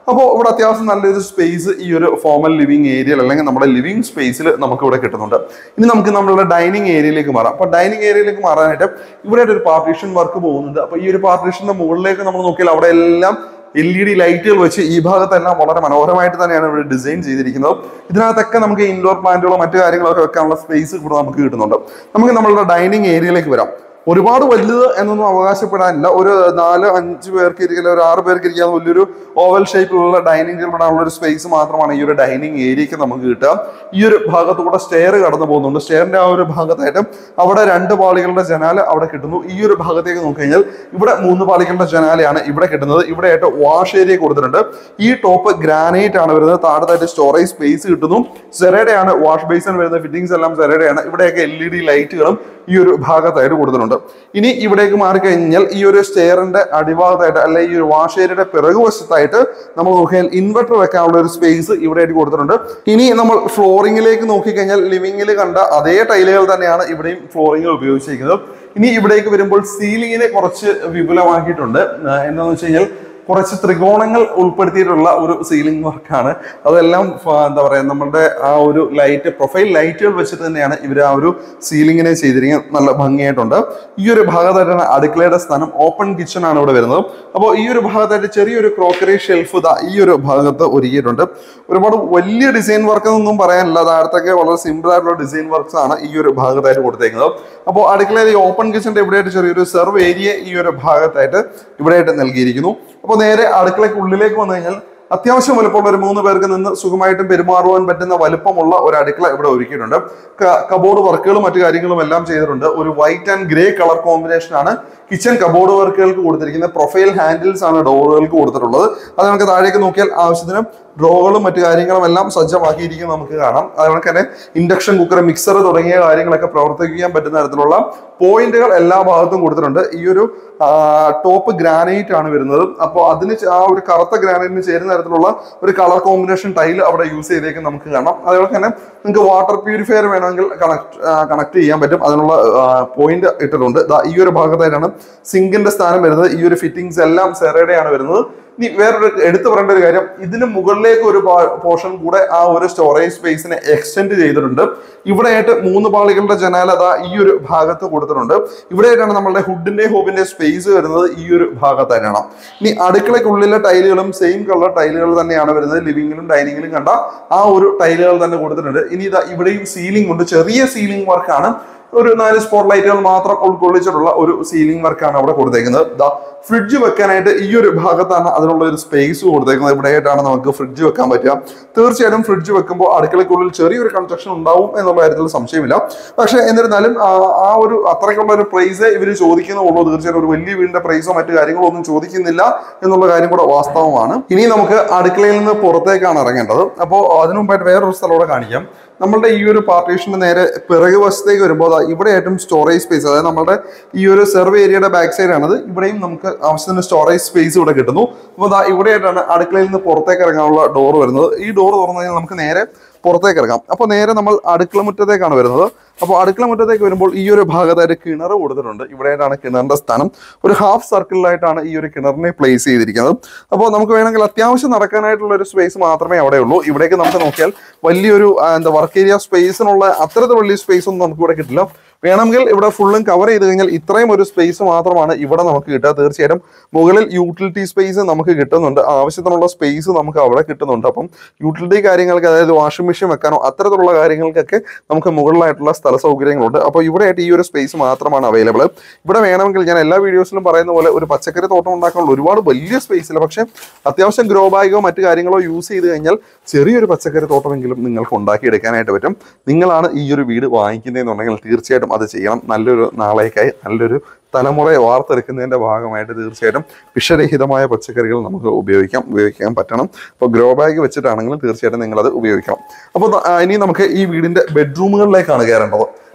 അപ്പോൾ ഇവിടെ അത്യാവശ്യം നല്ലൊരു സ്പേസ് ഈ ഒരു ഫോമൽ ലിവിങ് ഏരിയയിൽ അല്ലെങ്കിൽ നമ്മുടെ ലിവിങ് സ്പേസിൽ നമുക്ക് ഇവിടെ കിട്ടുന്നുണ്ട് ഇനി നമുക്ക് നമ്മളുടെ ഡൈനിങ് ഏരിയയിലേക്ക് മാറാം അപ്പോൾ ഡൈനിങ് ഏരിയയിലേക്ക് മാറാനായിട്ട് ഇവിടെ ഒരു പാർട്ടീഷൻ വർക്ക് പോകുന്നുണ്ട് അപ്പോൾ ഈ ഒരു പാർട്ടീഷന്റെ മുകളിലേക്ക് നമ്മൾ നോക്കിയാൽ അവിടെ എല്ലാം എൽ ഇ ഡി ലൈറ്റുകൾ വെച്ച് ഈ ഭാഗത്തെല്ലാം വളരെ മനോഹരമായിട്ട് തന്നെയാണ് ഇവിടെ ഡിസൈൻ ചെയ്തിരിക്കുന്നത് ഇതിനകത്തൊക്കെ നമുക്ക് ഇൻഡോർ പ്ലാന്റുകളോ മറ്റു കാര്യങ്ങളൊക്കെ വെക്കാനുള്ള സ്പേസ് ഇവിടെ നമുക്ക് കിട്ടുന്നുണ്ട് നമുക്ക് നമ്മളുടെ ഡൈനിങ് ഏരിയയിലേക്ക് വരാം ഒരുപാട് വലുത് എന്നൊന്നും അവകാശപ്പെടാനില്ല ഒരു നാല് അഞ്ച് പേർക്ക് ഇരിക്കില്ല ഒരു ആറ് പേർക്ക് ഇരിക്കാൻ വലിയൊരു ഓവൽ ഷേപ്പിലുള്ള ഡൈനിങ് ടേബിൾ ഇടാനുള്ള ഒരു സ്പേസ് മാത്രമാണ് ഈ ഒരു ഡൈനിങ് ഏരിയക്ക് നമുക്ക് കിട്ടുക ഈ ഒരു ഭാഗത്തൂടെ സ്റ്റെയർ കടന്നു പോകുന്നുണ്ട് സ്റ്റെയറിന്റെ ആ ഒരു ഭാഗത്തായിട്ട് അവിടെ രണ്ട് പാളികളുടെ ജനാല അവിടെ കിട്ടുന്നു ഈ ഒരു ഭാഗത്തേക്ക് നോക്കിക്കഴിഞ്ഞാൽ ഇവിടെ മൂന്ന് പാളികളുടെ ജനാലയാണ് ഇവിടെ കിട്ടുന്നത് ഇവിടെ ആയിട്ട് വാഷ് ഏരിയ കൊടുത്തിട്ടുണ്ട് ഈ ടോപ്പ് ഗ്രാനൈറ്റ് ആണ് വരുന്നത് താഴത്തായിട്ട് സ്റ്റോറേജ് സ്പേസ് കിട്ടുന്നു സെറയുടെ ആണ് വാഷ് ബേസിൻ വരുന്ന ഫിറ്റിംഗ്സ് എല്ലാം സെറയുടെ ആണ് ഇവിടെയൊക്കെ എൽ ഇ ഡി ലൈറ്റുകളും ഈ ഒരു ഭാഗത്തായിട്ട് കൊടുത്തിട്ടുണ്ട് ഇനി ഇവിടേക്ക് മാറിക്കഴിഞ്ഞാൽ ഈ ഒരു സ്റ്റെയറിന്റെ അടിഭാഗത്തായിട്ട് അല്ലെ ഈ ഒരു വാഷ് ഏരിയയുടെ പിറകുവശത്തായിട്ട് നമ്മൾ നോക്കിയാൽ ഇൻവെർട്ടർ വെക്കാനുള്ള ഒരു സ്പേസ് ഇവിടെ ആയിട്ട് കൊടുത്തിട്ടുണ്ട് ഇനി നമ്മൾ ഫ്ലോറിംഗിലേക്ക് നോക്കിക്കഴിഞ്ഞാൽ ലിവിംഗിൽ കണ്ട അതേ ടൈലുകൾ തന്നെയാണ് ഇവിടെയും ഫ്ലോറിംഗിൽ ഉപയോഗിച്ചിരിക്കുന്നത് ഇനി ഇവിടേക്ക് വരുമ്പോൾ സീലിങ്ങിനെ കുറച്ച് വിപുലമാക്കിയിട്ടുണ്ട് ആ, എന്താണെന്ന് വെച്ച് കഴിഞ്ഞാൽ കുറച്ച് ത്രികോണങ്ങൾ ഉൾപ്പെടുത്തിയിട്ടുള്ള ഒരു സീലിംഗ് വർക്കാണ് അതെല്ലാം ഫ- എന്താ പറയുക നമ്മളുടെ ആ ഒരു ലൈറ്റ് പ്രൊഫൈൽ ലൈറ്റുകൾ വെച്ചിട്ട് തന്നെയാണ് ഇവർ ആ ഒരു സീലിങ്ങിനെ ചെയ്തിരിക്കുന്നത് നല്ല ഭംഗിയായിട്ടുണ്ട് ഈ ഒരു ഭാഗത്തായിട്ടാണ് അടുക്കളയുടെ സ്ഥാനം ഓപ്പൺ കിച്ചൺ ആണ് ഇവിടെ വരുന്നത് അപ്പോൾ ഈ ഒരു ഭാഗത്തായിട്ട് ചെറിയൊരു ക്രോക്കറി ഷെൽഫ് ഇതാ ഈ ഒരു ഭാഗത്ത് ഒരുക്കിയിട്ടുണ്ട് ഒരുപാട് വലിയ ഡിസൈൻ വർക്ക് എന്നൊന്നും പറയാനില്ല താഴത്തൊക്കെ വളരെ സിമ്പിൾ ആയിട്ടുള്ള ഡിസൈൻ വർക്ക്സ് ആണ് ഈ ഒരു ഭാഗത്തായിട്ട് കൊടുത്തേക്കുന്നത് അപ്പോൾ അടുക്കളയിൽ ഈ ഓപ്പൺ കിച്ചന്റെ ഇവിടെയായിട്ട് ചെറിയൊരു സെർവ് ഏരിയ ഈ ഒരു ഭാഗത്തായിട്ട് ഇവിടെയായിട്ട് നൽകിയിരിക്കുന്നു അപ്പോൾ നേരെ അടുക്കളയ്ക്ക് ഉള്ളിലേക്ക് വന്നു കഴിഞ്ഞാൽ അത്യാവശ്യം വലുപ്പമുള്ള ഒരു മൂന്ന് പേർക്ക് നിന്ന് സുഖമായിട്ടും പെരുമാറുവാൻ പറ്റുന്ന വലുപ്പമുള്ള ഒരു അടുക്കള ഇവിടെ ഒരുക്കിയിട്ടുണ്ട് ക- കബോർഡ് വർക്കുകളും മറ്റു കാര്യങ്ങളും എല്ലാം ചെയ്തിട്ടുണ്ട് ഒരു white and grey colour combination ആണ് കിച്ചൺ കബോർഡ് വർക്കുകൾക്ക് കൊടുത്തിരിക്കുന്ന പ്രൊഫൈൽ ഹാൻഡിൽസ് ആണ് ഡോറുകൾക്ക് കൊടുത്തിട്ടുള്ളത് അത് നമുക്ക് താഴേക്ക് നോക്കിയാൽ ആവശ്യത്തിന് ഡ്രോകളും മറ്റു കാര്യങ്ങളും എല്ലാം സജ്ജമാക്കിയിരിക്കുന്നത് നമുക്ക് കാണാം അതുപോലെ തന്നെ ഇൻഡക്ഷൻ കുക്കർ മിക്സർ തുടങ്ങിയ കാര്യങ്ങളൊക്കെ പ്രവർത്തിക്കാൻ പറ്റുന്ന തരത്തിലുള്ള പോയിന്റുകൾ എല്ലാ ഭാഗത്തും കൊടുത്തിട്ടുണ്ട് ഈ ഒരു ടോപ്പ് ഗ്രാനൈറ്റ് ആണ് വരുന്നത് അപ്പോൾ അതിന് ച- ആ ഒരു കറുത്ത ഗ്രാനൈറ്റിന് ചേരുന്ന തരത്തിലുള്ള ഒരു കളർ കോമ്പിനേഷൻ ടൈൽ അവിടെ യൂസ് ചെയ്തേക്കും നമുക്ക് കാണാം അതുപോലെ തന്നെ നിങ്ങൾക്ക് വാട്ടർ പ്യൂരിഫയർ വേണമെങ്കിൽ കണക്ട് കണക്ട് ചെയ്യാൻ പറ്റും അതിനുള്ള പോയിന്റ് ഇട്ടിട്ടുണ്ട് ദാ ഈ ഒരു ഭാഗത്തായിട്ടാണ് സിങ്കിന്റെ സ്ഥാനം വരുന്നത് ഈ ഒരു ഫിറ്റിംഗ്സ് എല്ലാം സെറയുടെ ആണ് വരുന്നത് ഇനി വേറൊരു എടുത്തു പറയേണ്ട ഒരു കാര്യം ഇതിന് മുകളിലേക്ക് ഒരു പോർഷൻ കൂടെ ആ ഒരു സ്റ്റോറേജ് സ്പേസിനെ എക്സ്റ്റെൻഡ് ചെയ്തിട്ടുണ്ട് ഇവിടെയായിട്ട് മൂന്ന് പാളികളുടെ ജനാല അതാ ഈ ഒരു ഭാഗത്ത് കൊടുത്തിട്ടുണ്ട് ഇവിടെയായിട്ടാണ് നമ്മളുടെ ഹുഡിന്റെ ഹോബിന്റെ സ്പേസ് വരുന്നത് ഈ ഒരു ഭാഗത്തായിട്ടാണ് ഇനി അടുക്കളയ്ക്കുള്ളിലെ ടൈലുകളും സെയിം കളർ ടൈലുകൾ തന്നെയാണ് വരുന്നത് ലിവിംഗിലും ഡൈനിങ്ങിലും കണ്ട ആ ഒരു ടൈലുകൾ തന്നെ കൊടുത്തിട്ടുണ്ട് ഇനി ഇതാ ഇവിടെയും സീലിംഗ് ഉണ്ട് ചെറിയ സീലിംഗ് വർക്കാണ് ഒരു നാല് സ്പോട്ട് ലൈറ്റുകൾ മാത്രം ഉൾക്കൊള്ളിച്ചിട്ടുള്ള ഒരു സീലിംഗ് വർക്കാണ് അവിടെ കൊടുത്തേക്കുന്നത് ദാ ഫ്രിഡ്ജ് വെക്കാനായിട്ട് ഈ ഒരു ഭാഗത്താണ് അതിനുള്ള ഒരു സ്പേസ് കൊടുത്തേക്കുന്നത് ഇവിടെയായിട്ടാണ് നമുക്ക് ഫ്രിഡ്ജ് വെക്കാൻ പറ്റുക തീർച്ചയായിട്ടും ഫ്രിഡ്ജ് വെക്കുമ്പോൾ അടുക്കളയ്ക്കുള്ളിൽ ചെറിയൊരു കൺസ്ട്രക്ഷൻ ഉണ്ടാവും എന്നുള്ള കാര്യത്തിൽ സംശയമില്ല പക്ഷെ എന്നിരുന്നാലും ആ ആ ഒരു അത്രയ്ക്കുള്ള ഒരു പ്രൈസ് ഇവർ ചോദിക്കുന്നുള്ളൂ തീർച്ചയായിട്ടും ഒരു വലിയ വീടിന്റെ പ്രൈസോ മറ്റു കാര്യങ്ങളോ ഒന്നും ചോദിക്കുന്നില്ല എന്നുള്ള കാര്യം കൂടെ വാസ്തവമാണ് ഇനി നമുക്ക് അടുക്കളയിൽ നിന്ന് പുറത്തേക്കാണ് ഇറങ്ങേണ്ടത് അപ്പോൾ അതിനു മുമ്പായിട്ട് വേറൊരു സ്ഥലം കൂടെ കാണിക്കാം നമ്മളുടെ ഈ ഒരു പാർട്ടീഷന്റെ നേരെ പിറകു വശത്തേക്ക് വരുമ്പോൾ ദാ ഇവിടെയായിട്ടും സ്റ്റോറേജ് സ്പേസ് അതായത് നമ്മുടെ ഈ ഒരു സെർവ് ഏരിയയുടെ ബാക്ക് സൈഡ് ആണത് ഇവിടെയും നമുക്ക് ആവശ്യത്തിന് സ്റ്റോറേജ് സ്പേസ് ഇവിടെ കിട്ടുന്നു അപ്പോൾ ദാ ഇവിടെയായിട്ടാണ് അടുക്കളയിൽ നിന്ന് പുറത്തേക്ക് ഇറങ്ങാനുള്ള ഡോർ വരുന്നത് ഈ ഡോർ തുറന്നു കഴിഞ്ഞാൽ നമുക്ക് നേരെ പുറത്തേക്ക് ഇറങ്ങാം അപ്പോൾ നേരെ നമ്മൾ അടുക്കള മുറ്റത്തേക്കാണ് വരുന്നത് അപ്പോൾ അടുക്കള മുറ്റത്തേക്ക് വരുമ്പോൾ ഈ ഒരു ഭാഗത്തായിട്ട് കിണർ കൊടുത്തിട്ടുണ്ട് ഇവിടെയായിട്ടാണ് കിണറിന്റെ സ്ഥാനം ഒരു ഹാഫ് സർക്കിളിലായിട്ടാണ് ഈ ഒരു കിണറിനെ പ്ലേസ് ചെയ്തിരിക്കുന്നത് അപ്പോൾ നമുക്ക് വേണമെങ്കിൽ അത്യാവശ്യം നടക്കാനായിട്ടുള്ള ഒരു സ്പേസ് മാത്രമേ അവിടെ ഉള്ളൂ ഇവിടേക്ക് നമുക്ക് നോക്കിയാൽ വലിയൊരു ആ, എന്താ വർക്ക് ഏരിയ സ്പേസിനുള്ള അത്തരത്തിൽ വലിയ സ്പേസ് ഒന്നും നമുക്ക് ഇവിടെ കിട്ടില്ല വേണമെങ്കിൽ ഇവിടെ ഫുള്ളും കവർ ചെയ്ത് കഴിഞ്ഞാൽ ഇത്രയും ഒരു സ്പേസ് മാത്രമാണ് ഇവിടെ നമുക്ക് കിട്ടുക തീർച്ചയായിട്ടും മുകളിൽ യൂട്ടിലിറ്റി സ്പേസ് നമുക്ക് കിട്ടുന്നുണ്ട് ആവശ്യത്തിനുള്ള സ്പേസ് നമുക്ക് അവിടെ കിട്ടുന്നുണ്ട് അപ്പം യൂട്ടിലിറ്റി കാര്യങ്ങൾക്ക് അതായത് വാഷിംഗ് മെഷീൻ വെക്കാനോ അത്തരത്തിലുള്ള കാര്യങ്ങൾക്കൊക്കെ നമുക്ക് മുകളിലായിട്ടുള്ള സ്ഥല സൗകര്യങ്ങളുണ്ട് അപ്പോൾ ഇവിടെയായിട്ട് ഈ ഒരു സ്പേസ് മാത്രമാണ് അവൈലബിൾ ഇവിടെ വേണമെങ്കിൽ ഞാൻ എല്ലാ വീഡിയോസിലും പറയുന്ന പോലെ ഒരു പച്ചക്കറി തോട്ടം ഉണ്ടാക്കാനുള്ള ഒരുപാട് വലിയ സ്പേസ് ഇല്ല പക്ഷേ അത്യാവശ്യം ഗ്രോ ബാഗോ മറ്റു കാര്യങ്ങളോ യൂസ് ചെയ്ത് കഴിഞ്ഞാൽ ചെറിയൊരു പച്ചക്കറി തോട്ടമെങ്കിലും നിങ്ങൾക്ക് ഉണ്ടാക്കിയെടുക്കാനായിട്ട് പറ്റും നിങ്ങളാണ് ഈ ഒരു വീട് വാങ്ങിക്കുന്നതെന്നുണ്ടെങ്കിൽ തീർച്ചയായിട്ടും അത് ചെയ്യണം നല്ലൊരു നാളേക്കായി നല്ലൊരു തലമുറയെ വാർത്തെടുക്കുന്നതിന്റെ ഭാഗമായിട്ട് തീർച്ചയായിട്ടും വിഷരഹിതമായ പച്ചക്കറികൾ നമുക്ക് ഉപയോഗിക്കാം ഉപയോഗിക്കാൻ പറ്റണം അപ്പോൾ ഗ്രോ ബാഗ് വെച്ചിട്ടാണെങ്കിലും തീർച്ചയായിട്ടും നിങ്ങളത് ഉപയോഗിക്കണം അപ്പോൾ ദാ, ആ, ഇനി നമുക്ക് ഈ വീടിന്റെ ബെഡ്റൂമുകളിലേക്കാണ് കയറേണ്ടത്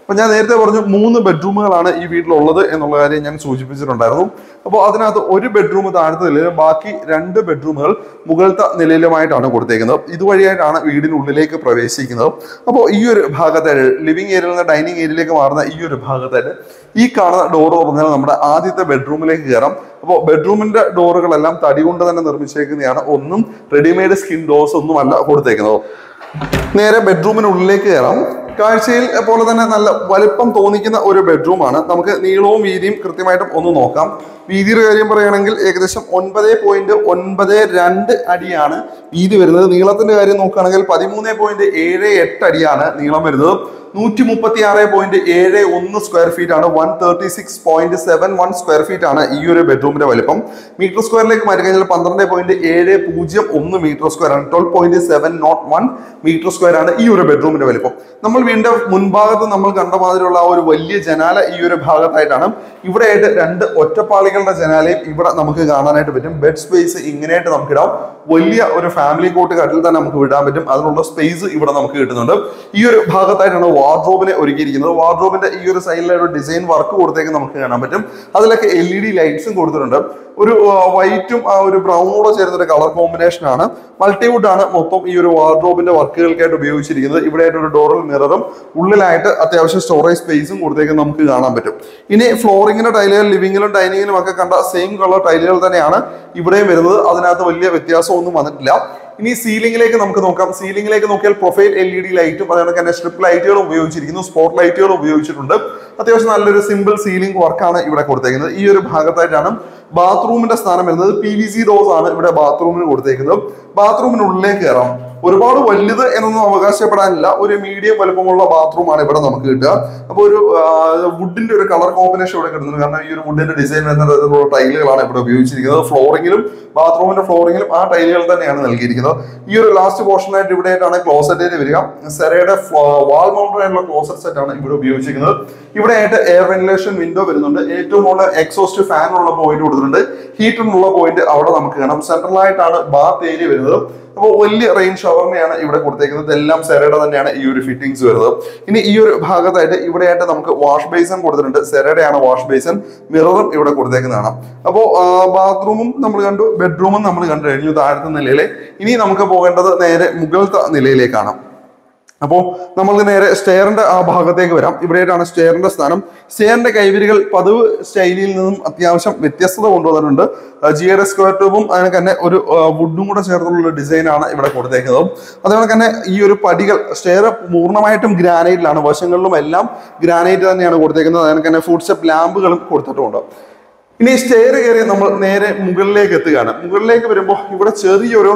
അപ്പൊ ഞാൻ നേരത്തെ പറഞ്ഞു മൂന്ന് ബെഡ്റൂമുകളാണ് ഈ വീട്ടിലുള്ളത് എന്നുള്ള കാര്യം ഞാൻ സൂചിപ്പിച്ചിട്ടുണ്ടായിരുന്നു അപ്പോൾ അതിനകത്ത് ഒരു ബെഡ്റൂം താഴത്തെ നിലയിലും ബാക്കി രണ്ട് ബെഡ്റൂമുകൾ മുകളിലത്തെ നിലയിലുമായിട്ടാണ് കൊടുത്തേക്കുന്നത് ഇതുവഴിയായിട്ടാണ് വീടിനുള്ളിലേക്ക് പ്രവേശിക്കുന്നത് അപ്പോൾ ഈ ഒരു ഭാഗത്തായിട്ട് ലിവിംഗ് ഏരിയയിൽ നിന്ന് ഡൈനിങ് ഏരിയയിലേക്ക് മാറുന്ന ഈ ഒരു ഭാഗത്തായിട്ട് ഈ കാണുന്ന ഡോർ തുറന്നാൽ നമ്മുടെ ആദ്യത്തെ ബെഡ്റൂമിലേക്ക് കയറാം അപ്പോൾ ബെഡ്റൂമിന്റെ ഡോറുകളെല്ലാം തടി കൊണ്ട് തന്നെ നിർമ്മിച്ചേക്കുന്നതാണ് ഒന്നും റെഡിമെയ്ഡ് സ്കിൻ ഡോർസ് ഒന്നുമല്ല കൊടുത്തേക്കുന്നത് നേരെ ബെഡ്റൂമിനുള്ളിലേക്ക് കയറാം കാഴ്ചയിൽ പോലെ തന്നെ നല്ല വലിപ്പം തോന്നിക്കുന്ന ഒരു ബെഡ്റൂമാണ് നമുക്ക് നീളവും വീതിയും കൃത്യമായിട്ടും ഒന്ന് നോക്കാം വീതിയുടെ കാര്യം പറയുകയാണെങ്കിൽ ഏകദേശം ഒൻപത് പോയിന്റ് ഒൻപത് രണ്ട് അടിയാണ് വീതി വരുന്നത് നീളത്തിന്റെ കാര്യം നോക്കുകയാണെങ്കിൽ പതിമൂന്ന് പോയിന്റ് ഏഴ് എട്ട് അടിയാണ് നീളം വരുന്നത് നൂറ്റി മുപ്പത്തി ആറ് പോയിന്റ് ഏഴ് ഒന്ന് സ്ക്വയർ ഫീറ്റ് ആണ് one thirty six point seven one square feet ആണ് ഈ ഒരു ബെഡ്റൂമിന്റെ വലിപ്പം മീറ്റർ സ്ക്വയറിലേക്ക് മാറ്റി കഴിഞ്ഞാൽ പന്ത്രണ്ട് പോയിന്റ് ഏഴ് പൂജ്യം ഒന്ന് മീറ്റർ സ്ക്വയർ ആണ് twelve point seven nought one metre square ആണ് ഈ ഒരു ബെഡ്റൂമിന്റെ വലിപ്പം നമ്മൾ വീണ്ടും മുൻഭാഗത്ത് നമ്മൾ കണ്ട മാതിരിയുള്ള ആ ഒരു വലിയ ജനാല ഈ ഒരു ഭാഗത്തായിട്ടാണ് ഇവിടെ ആയിട്ട് രണ്ട് ഒറ്റപ്പാളികളുടെ ജനാലയും ഇവിടെ നമുക്ക് കാണാനായിട്ട് പറ്റും ബെഡ് സ്പേസ് ഇങ്ങനെയായിട്ട് നമുക്ക് ഇടാം വലിയ ഒരു ഫാമിലി കോട്ട് കട്ടിൽ തന്നെ നമുക്ക് വിടാൻ പറ്റും അതിനുള്ള സ്പേസ് ഇവിടെ നമുക്ക് കിട്ടുന്നുണ്ട് ഈ ഒരു ഭാഗത്തായിട്ടാണ് വാർഡ്രോബിനെ ഒരുക്കിയിരിക്കുന്നത് വാർഡ്രോബിന്റെ ഈ ഒരു സൈഡിലെ ഒരു ഡിസൈൻ വർക്ക് കൊടുത്തേക്ക് നമുക്ക് കാണാൻ പറ്റും അതിലൊക്കെ എൽ ഇ ഡി ലൈറ്റ്സും കൊടുത്തിട്ടുണ്ട് ഒരു വൈറ്റും ആ ഒരു ബ്രൗണോടെ ചേരുന്ന ഒരു കളർ കോമ്പിനേഷൻ ആണ് മൾട്ടിവുഡ് ആണ് മൊത്തം ഈ ഒരു വാർഡ്രോബിന്റെ വർക്കുകൾക്കായിട്ട് ഉപയോഗിച്ചിരിക്കുന്നത് ഇവിടെ ആയിട്ട് ഒരു ഡോറൽ മിററും ഉള്ളിലായിട്ട് അത്യാവശ്യം സ്റ്റോറേജ് സ്പേസും കൊടുത്തേക്ക് നമുക്ക് കാണാൻ പറ്റും ഇനി ഫ്ലോറിങ്ങിന്റെ ടൈലുകൾ ലിവിങ്ങിലും ഡൈനിങ്ങിലും ഒക്കെ കണ്ട സെയിം കളർ ടൈലുകൾ തന്നെയാണ് ഇവിടെയും വരുന്നത് അതിനകത്ത് വലിയ വ്യത്യാസമൊന്നും വന്നിട്ടില്ല ഇനി സീലിംഗിലേക്ക് നമുക്ക് നോക്കാം സീലിംഗിലേക്ക് നോക്കിയാൽ പ്രൊഫൈൽ എൽ ഇ ഡി ലൈറ്റും അതുപോലെ തന്നെ സ്ട്രിപ്പ് ലൈറ്റുകളും ഉപയോഗിച്ചിരിക്കുന്നു സ്പോട്ട് ലൈറ്റുകളും ഉപയോഗിച്ചിട്ടുണ്ട് അത്യാവശ്യം നല്ലൊരു സിമ്പിൾ സീലിംഗ് വർക്കാണ് ഇവിടെ കൊടുത്തേക്കുന്നത് ഈ ഒരു ഭാഗത്തായിട്ടാണ് ബാത്റൂമിന്റെ സ്ഥാനം വരുന്നത് പി വി സി ഡോസ് ആണ് ഇവിടെ ബാത്റൂമിന് കൊടുത്തേക്കുന്നത് ബാത്റൂമിനുള്ളിലേക്ക് കയറാം ഒരുപാട് വലുത് എന്നൊന്നും അവകാശപ്പെടാനില്ല ഒരു മീഡിയം വലുപ്പമുള്ള ബാത്റൂമാണ് ഇവിടെ നമുക്ക് കിട്ടുക അപ്പോൾ ഒരു വുഡിന്റെ ഒരു കളർ കോമ്പിനേഷൻ ഇവിടെ കിട്ടുന്നുണ്ട് കാരണം ഈ ഒരു വുഡിന്റെ ഡിസൈൻ വരുന്ന തരത്തിലുള്ള ടൈലുകളാണ് ഇവിടെ ഉപയോഗിച്ചിരിക്കുന്നത് ഫ്ലോറിങ്ങിലും ബാത്റൂമിന്റെ ഫ്ലോറിങ്ങിലും ആ ടൈലുകൾ തന്നെയാണ് നൽകിയിരിക്കുന്നത് ഈ ഒരു ലാസ്റ്റ് പോർഷനായിട്ട് ഇവിടെ ആയിട്ടാണ് ക്ലോസറ്റ് ഏരിയ വരിക സെറയുടെ വാൾ മൗണ്ടഡ് ആയിട്ടുള്ള ക്ലോസറ്റ് സെറ്റ് ആണ് ഇവിടെ ഉപയോഗിച്ചിരിക്കുന്നത് ഇവിടെ ആയിട്ട് എയർ വെന്റിലേഷൻ വിൻഡോ വരുന്നുണ്ട് ഏറ്റവും മുകളിൽ എക്സോസ്റ്റ് ഫാൻ ഉള്ള പോയിന്റ് കൊടുത്തിട്ടുണ്ട് ഹീറ്ററിനുള്ള പോയിന്റ് അവിടെ നമുക്ക് കാണാം സെൻട്രലായിട്ടാണ് ബാത്ത് ഏരിയ വരുന്നത് അപ്പോൾ വലിയ റെയിൻ ഷവറിനെയാണ് ഇവിടെ കൊടുത്തേക്കുന്നത് ഇതെല്ലാം സെറയുടെ തന്നെയാണ് ഈ ഒരു ഫിറ്റിംഗ്സ് വരുന്നത് ഇനി ഈ ഒരു ഭാഗത്തായിട്ട് ഇവിടെയായിട്ട് നമുക്ക് വാഷ് ബേസൺ കൊടുത്തിട്ടുണ്ട് സെറയുടെ ആണ് വാഷ് ബേസൺ മിററും ഇവിടെ കൊടുത്തേക്കുന്നതാണ് അപ്പോൾ ബാത്റൂമും നമ്മൾ കണ്ടു ബെഡ്റൂമും നമ്മൾ കണ്ടു കഴിഞ്ഞു താഴത്തെ നിലയിലെ ഇനി നമുക്ക് പോകേണ്ടത് നേരെ മുകളിലത്തെ നിലയിലേക്കാണ് അപ്പോൾ നമ്മൾ നേരെ സ്റ്റെയറിന്റെ ആ ഭാഗത്തേക്ക് വരാം ഇവിടെയായിട്ടാണ് സ്റ്റെയറിന്റെ സ്ഥാനം സ്റ്റെയറിന്റെ കൈവരികൾ പതിവ് സ്റ്റൈലിൽ നിന്നും അത്യാവശ്യം വ്യത്യസ്തത കൊണ്ടുവന്നിട്ടുണ്ട് ജിയുടെ സ്ക്വയർ ട്യൂബും അതിന് തന്നെ ഒരു വുഡും കൂടെ ചേർന്നുള്ള ഡിസൈനാണ് ഇവിടെ കൊടുത്തേക്കുന്നത് അതുപോലെ തന്നെ ഈ ഒരു പടികൾ സ്റ്റെയർ പൂർണ്ണമായിട്ടും ഗ്രാനൈറ്റിലാണ് വശങ്ങളിലും എല്ലാം ഗ്രാനൈറ്റ് തന്നെയാണ് കൊടുത്തേക്കുന്നത് അതിന് തന്നെ ഫുഡ് സ്റ്റെപ്പ് ലാമ്പുകളും കൊടുത്തിട്ടുണ്ട് ഇനി സ്റ്റെയർ കയറി നമ്മൾ നേരെ മുകളിലേക്ക് എത്തുകയാണ് മുകളിലേക്ക് വരുമ്പോൾ ഇവിടെ ചെറിയൊരു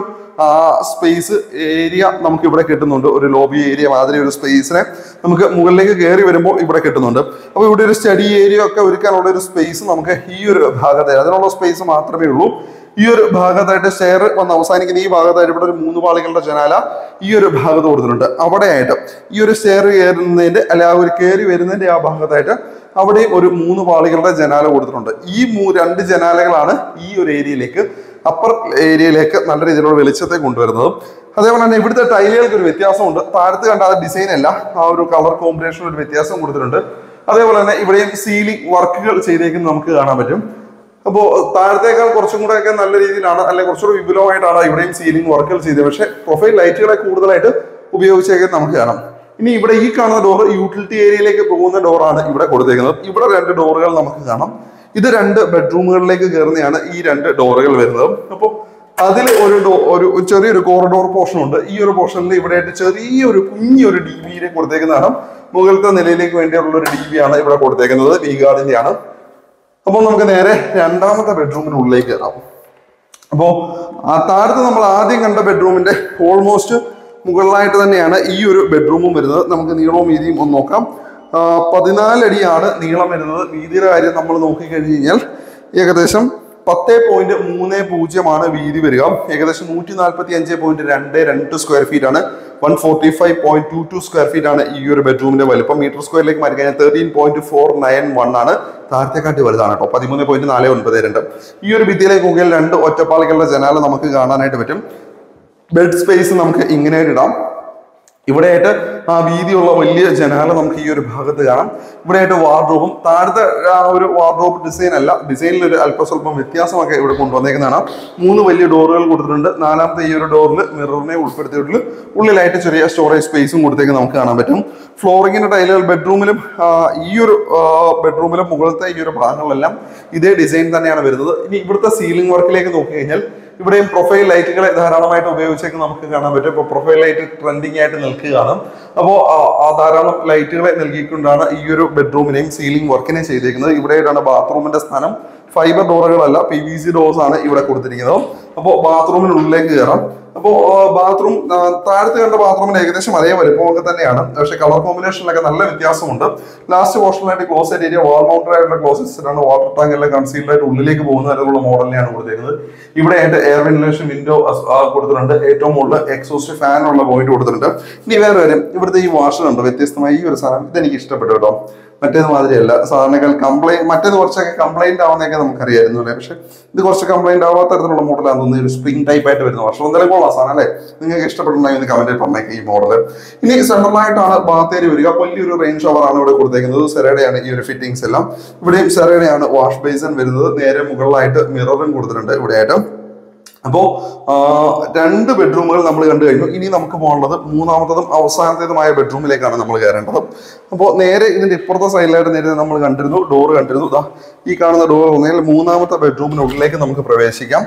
സ്പേസ് ഏരിയ നമുക്ക് ഇവിടെ കിട്ടുന്നുണ്ട് ഒരു ലോബി ഏരിയ മാതിരി ഒരു സ്പേസിനെ നമുക്ക് മുകളിലേക്ക് കയറി വരുമ്പോൾ ഇവിടെ കിട്ടുന്നുണ്ട് അപ്പോൾ ഇവിടെ ഒരു സ്റ്റഡി ഏരിയ ഒക്കെ ഒരുക്കാനുള്ള ഒരു സ്പേസ് നമുക്ക് ഈ ഒരു ഭാഗത്ത് അതിനുള്ള സ്പേസ് മാത്രമേ ഉള്ളൂ ഈ ഒരു ഭാഗത്തായിട്ട് സ്റ്റെയർ വന്ന് അവസാനിക്കുന്ന ഈ ഭാഗത്തായിട്ട് ഇവിടെ ഒരു മൂന്ന് പാളികളുടെ ജനാല ഈ ഒരു ഭാഗത്ത് കൊടുത്തിട്ടുണ്ട് അവിടെയായിട്ട് ഈ ഒരു സ്റ്റെയർ കയറുന്നതിന്റെ അല്ല ആ ഒരു കയറി വരുന്നതിന്റെ ആ ഭാഗത്തായിട്ട് അവിടെയും ഒരു മൂന്ന് പാളികളുടെ ജനാല കൊടുത്തിട്ടുണ്ട് ഈ മൂ രണ്ട് ജനാലകളാണ് ഈ ഒരു ഏരിയയിലേക്ക് അപ്പർ ഏരിയയിലേക്ക് നല്ല രീതിയിലുള്ള വെളിച്ചത്തെ കൊണ്ടുവരുന്നത് അതേപോലെ തന്നെ ഇവിടുത്തെ ടൈലുകൾക്ക് ഒരു വ്യത്യാസമുണ്ട് താഴത്ത് കണ്ട ആ ഡിസൈൻ അല്ല ആ ഒരു കളർ കോമ്പിനേഷൻ ഒരു വ്യത്യാസം കൊടുത്തിട്ടുണ്ട് അതേപോലെ തന്നെ ഇവിടെയും സീലിംഗ് വർക്കുകൾ ചെയ്തേക്കുന്നത് നമുക്ക് കാണാൻ പറ്റും അപ്പോൾ താഴത്തേക്കാൾ കുറച്ചും കൂടെ ഒക്കെ നല്ല രീതിയിലാണ് അല്ലെങ്കിൽ കുറച്ചുകൂടെ വിപുലമായിട്ടാണ് ഇവിടെയും സീലിംഗ് വർക്കുകൾ ചെയ്തത് പക്ഷേ പ്രൊഫൈൽ ലൈറ്റുകളെ കൂടുതലായിട്ട് ഉപയോഗിച്ചേക്കുന്നത് നമുക്ക് കാണാം ഇനി ഇവിടെ ഈ കാണുന്ന ഡോർ യൂട്ടിലിറ്റി ഏരിയയിലേക്ക് പോകുന്ന ഡോറാണ് ഇവിടെ കൊടുത്തേക്കുന്നത് ഇവിടെ രണ്ട് ഡോറുകൾ നമുക്ക് കാണാം ഇത് രണ്ട് ബെഡ്റൂമുകളിലേക്ക് കയറുന്നതാണ് ഈ രണ്ട് ഡോറുകൾ വരുന്നത് അപ്പോൾ അതിൽ ഒരു ഡോ ഒരു ചെറിയൊരു കോറിഡോർ പോർഷൻ ഉണ്ട് ഈ ഒരു പോർഷനിൽ ഇവിടെ ആയിട്ട് ചെറിയൊരു കുഞ്ഞൊരു ഡി ബിയിലെ കൊടുത്തേക്കുന്നതാണ് മുകളിലത്തെ നിലയിലേക്ക് വേണ്ടിയുള്ള ഒരു ഡി ബി ആണ് ഇവിടെ കൊടുത്തേക്കുന്നത് വി ഗാർഡിന്റെ ആണ് അപ്പോൾ നമുക്ക് നേരെ രണ്ടാമത്തെ ബെഡ്റൂമിനുള്ളിലേക്ക് കയറാം അപ്പോൾ ആ താഴത്ത് നമ്മൾ ആദ്യം കണ്ട ബെഡ്റൂമിന്റെ ഓൾമോസ്റ്റ് മുകളിലായിട്ട് തന്നെയാണ് ഈ ഒരു ബെഡ്റൂമും വരുന്നത് നമുക്ക് നീളവും വീതിയും ഒന്ന് നോക്കാം ആ, പതിനാലടിയാണ് നീളം വരുന്നത് വീതിയുടെ കാര്യം നമ്മൾ നോക്കിക്കഴിഞ്ഞ് കഴിഞ്ഞാൽ ഏകദേശം പത്ത് പോയിന്റ് മൂന്ന് പൂജ്യമാണ് വീതി വരിക ഏകദേശം നൂറ്റി നാൽപ്പത്തി അഞ്ച് പോയിന്റ് രണ്ട് രണ്ട് സ്ക്വയർ ഫീറ്റ് ആണ് one forty five point two two square feet ആണ് ഈ ഒരു ബെഡ്റൂമിന്റെ വലിപ്പം മീറ്റർ സ്ക്വയറിലേക്ക് മാറ്റി കഴിഞ്ഞാൽ thirteen point four nine one ആണ് താഴത്തെക്കാട്ടി വലുതാണ് കേട്ടോ പതിമൂന്ന് പോയിന്റ് നാല് ഒൻപത് രണ്ട് ഈ ഒരു ഭിത്തിയിലേക്ക് നോക്കിയാൽ രണ്ട് ഒറ്റപ്പാളികളുടെ ജനാല നമുക്ക് കാണാനായിട്ട് പറ്റും ബെഡ് സ്പേസ് നമുക്ക് ഇങ്ങനെ ഇടാം ഇവിടെയായിട്ട് ആ വീതിയുള്ള വലിയ ജനാല നമുക്ക് ഈ ഒരു ഭാഗത്ത് കാണാം ഇവിടെയായിട്ട് വാർഡ്രോബും താഴത്തെ ആ ഒരു വാർഡ്രോബ് ഡിസൈൻ അല്ല ഡിസൈനിൽ ഒരു അല്പസ്വല്പം വ്യത്യാസമൊക്കെ ഇവിടെ കൊണ്ടുവന്നേക്കുന്നതാണ് മൂന്ന് വലിയ ഡോറുകൾ കൊടുത്തിട്ടുണ്ട് നാലാമത്തെ ഈ ഒരു ഡോറിൽ മിററിനെ ഉൾപ്പെടുത്തിയിട്ടുള്ള ഉള്ളിലായിട്ട് ചെറിയ സ്റ്റോറേജ് സ്പേസും കൊടുത്തേക്ക് നമുക്ക് കാണാൻ പറ്റും ഫ്ലോറിങ്ങിന്റെ ടൈലുകൾ ബെഡ്റൂമിലും ആ, ഈ ഒരു ബെഡ്റൂമിലും മുകളിലത്തെ ഈ ഒരു ഭാഗങ്ങളിലെല്ലാം ഇതേ ഡിസൈൻ തന്നെയാണ് വരുന്നത് ഇനി ഇവിടുത്തെ സീലിംഗ് വർക്കിലേക്ക് നോക്കി കഴിഞ്ഞാൽ ഇവിടെയും പ്രൊഫൈൽ ലൈറ്റുകളെ ധാരാളമായിട്ട് ഉപയോഗിച്ചേക്ക് നമുക്ക് കാണാൻ പറ്റും ഇപ്പോൾ പ്രൊഫൈൽ ലൈറ്റ് ട്രെൻഡിങ് ആയിട്ട് നിൽക്കുകയാണ് അപ്പോൾ ആ ധാരാളം ലൈറ്റുകളെ നൽകിക്കൊണ്ടാണ് ഈ ഒരു ബെഡ്റൂമിനെയും സീലിംഗ് വർക്കിനെ ചെയ്തേക്കുന്നത് ഇവിടെയായിട്ടാണ് ബാത്റൂമിന്റെ സ്ഥാനം ഫൈബർ ഡോറുകളല്ല പി വി സി ഡോർസ് ആണ് ഇവിടെ കൊടുത്തിരിക്കുന്നത് അപ്പോൾ ബാത്റൂമിനുള്ളിലേക്ക് കയറാം അപ്പോൾ ബാത്റൂം താഴത്ത് കണ്ട ബാത്റൂമിന് ഏകദേശം അതേ വലുപ്പമൊക്കെ തന്നെയാണ് പക്ഷേ കളർ കോമ്പിനേഷനിലൊക്കെ നല്ല വ്യത്യാസമുണ്ട് ലാസ്റ്റ് പോർഷനിലായിട്ട് ക്ലോസറ്റ് ഏരിയ വാൾ മൗണ്ടഡ് ആയിട്ടുള്ള ക്ലോസറ്റ്സ് ആണ് വാട്ടർ ടാങ്ക് എല്ലാം കൺസീൽഡ് ആയിട്ട് ഉള്ളിലേക്ക് പോകുന്ന തരത്തിലുള്ള മോഡലിനെയാണ് കൊടുത്തിരിക്കുന്നത് ഇവിടെ ആയിട്ട് എയർ വെന്റിലേഷൻ വിൻഡോ കൊടുത്തിട്ടുണ്ട് ഏറ്റവും മുകളിൽ എക്സോസ്റ്റ് ഫാൻ ഉള്ള പോയിന്റ് കൊടുത്തിട്ടുണ്ട് ഇനി വേറെ കാര്യം ഇവിടുത്തെ ഈ വാഷർ ഉണ്ട് വ്യത്യസ്തമായി ഈ ഒരു സാധനം ഇതെനിക്ക് ഇഷ്ടപ്പെട്ടു കേട്ടോ മറ്റേത് മാതിരിയല്ല സാധാരണക്കാൾ കംപ്ലൈന്റ് മറ്റേത് കുറച്ചൊക്കെ കംപ്ലൈന്റ് ആവുന്നതൊക്കെ നമുക്കറിയായിരുന്നു അല്ലേ പക്ഷെ ഇത് കുറച്ച് കംപ്ലൈന്റ് ആവാത്ത തരത്തിലുള്ള മോഡലാണെന്ന് തോന്നുന്നു ഒരു സ്പ്രിംഗ് ടൈപ്പ് ആയിട്ട് വരുന്ന വർഷം എന്തായാലും കൊള്ളാം സാധനം അല്ലേ നിങ്ങൾക്ക് ഇഷ്ടപ്പെട്ടുണ്ടെങ്കിൽ ഒന്ന് കമന്റിൽ പറഞ്ഞേക്ക് ഈ മോഡൽ ഇനി സെൻട്രലായിട്ടാണ് ബാത്തേരി വരിക വലിയൊരു റേഞ്ച് ഷവർ ആണ് ഇവിടെ കൊടുത്തേക്കുന്നത് സെറയുടെയാണ് ഈ ഒരു ഫിറ്റിംഗ്സ് എല്ലാം ഇവിടെയും സെറയുടെയാണ് വാഷ് ബേസൺ വരുന്നത് നേരെ മുകളിലായിട്ട് മിററും കൊടുത്തിട്ടുണ്ട് ഇവിടെയായിട്ട് അപ്പോൾ രണ്ട് ബെഡ്റൂമുകൾ നമ്മൾ കണ്ടു കഴിഞ്ഞു ഇനി നമുക്ക് പോകാനുള്ളത് മൂന്നാമത്തതും അവസാനത്തേതുമായ ബെഡ്റൂമിലേക്കാണ് നമ്മൾ കയറേണ്ടത് അപ്പോൾ നേരെ ഇതിന്റെ ഇപ്പുറത്തെ സൈഡിലായിട്ട് നേരെ നമ്മൾ കണ്ടിരുന്നു ഡോറ് കണ്ടിരുന്നു ദാ ഈ കാണുന്ന ഡോർ ഒന്നേൽ മൂന്നാമത്തെ ബെഡ്റൂമിനുള്ളിലേക്ക് നമുക്ക് പ്രവേശിക്കാം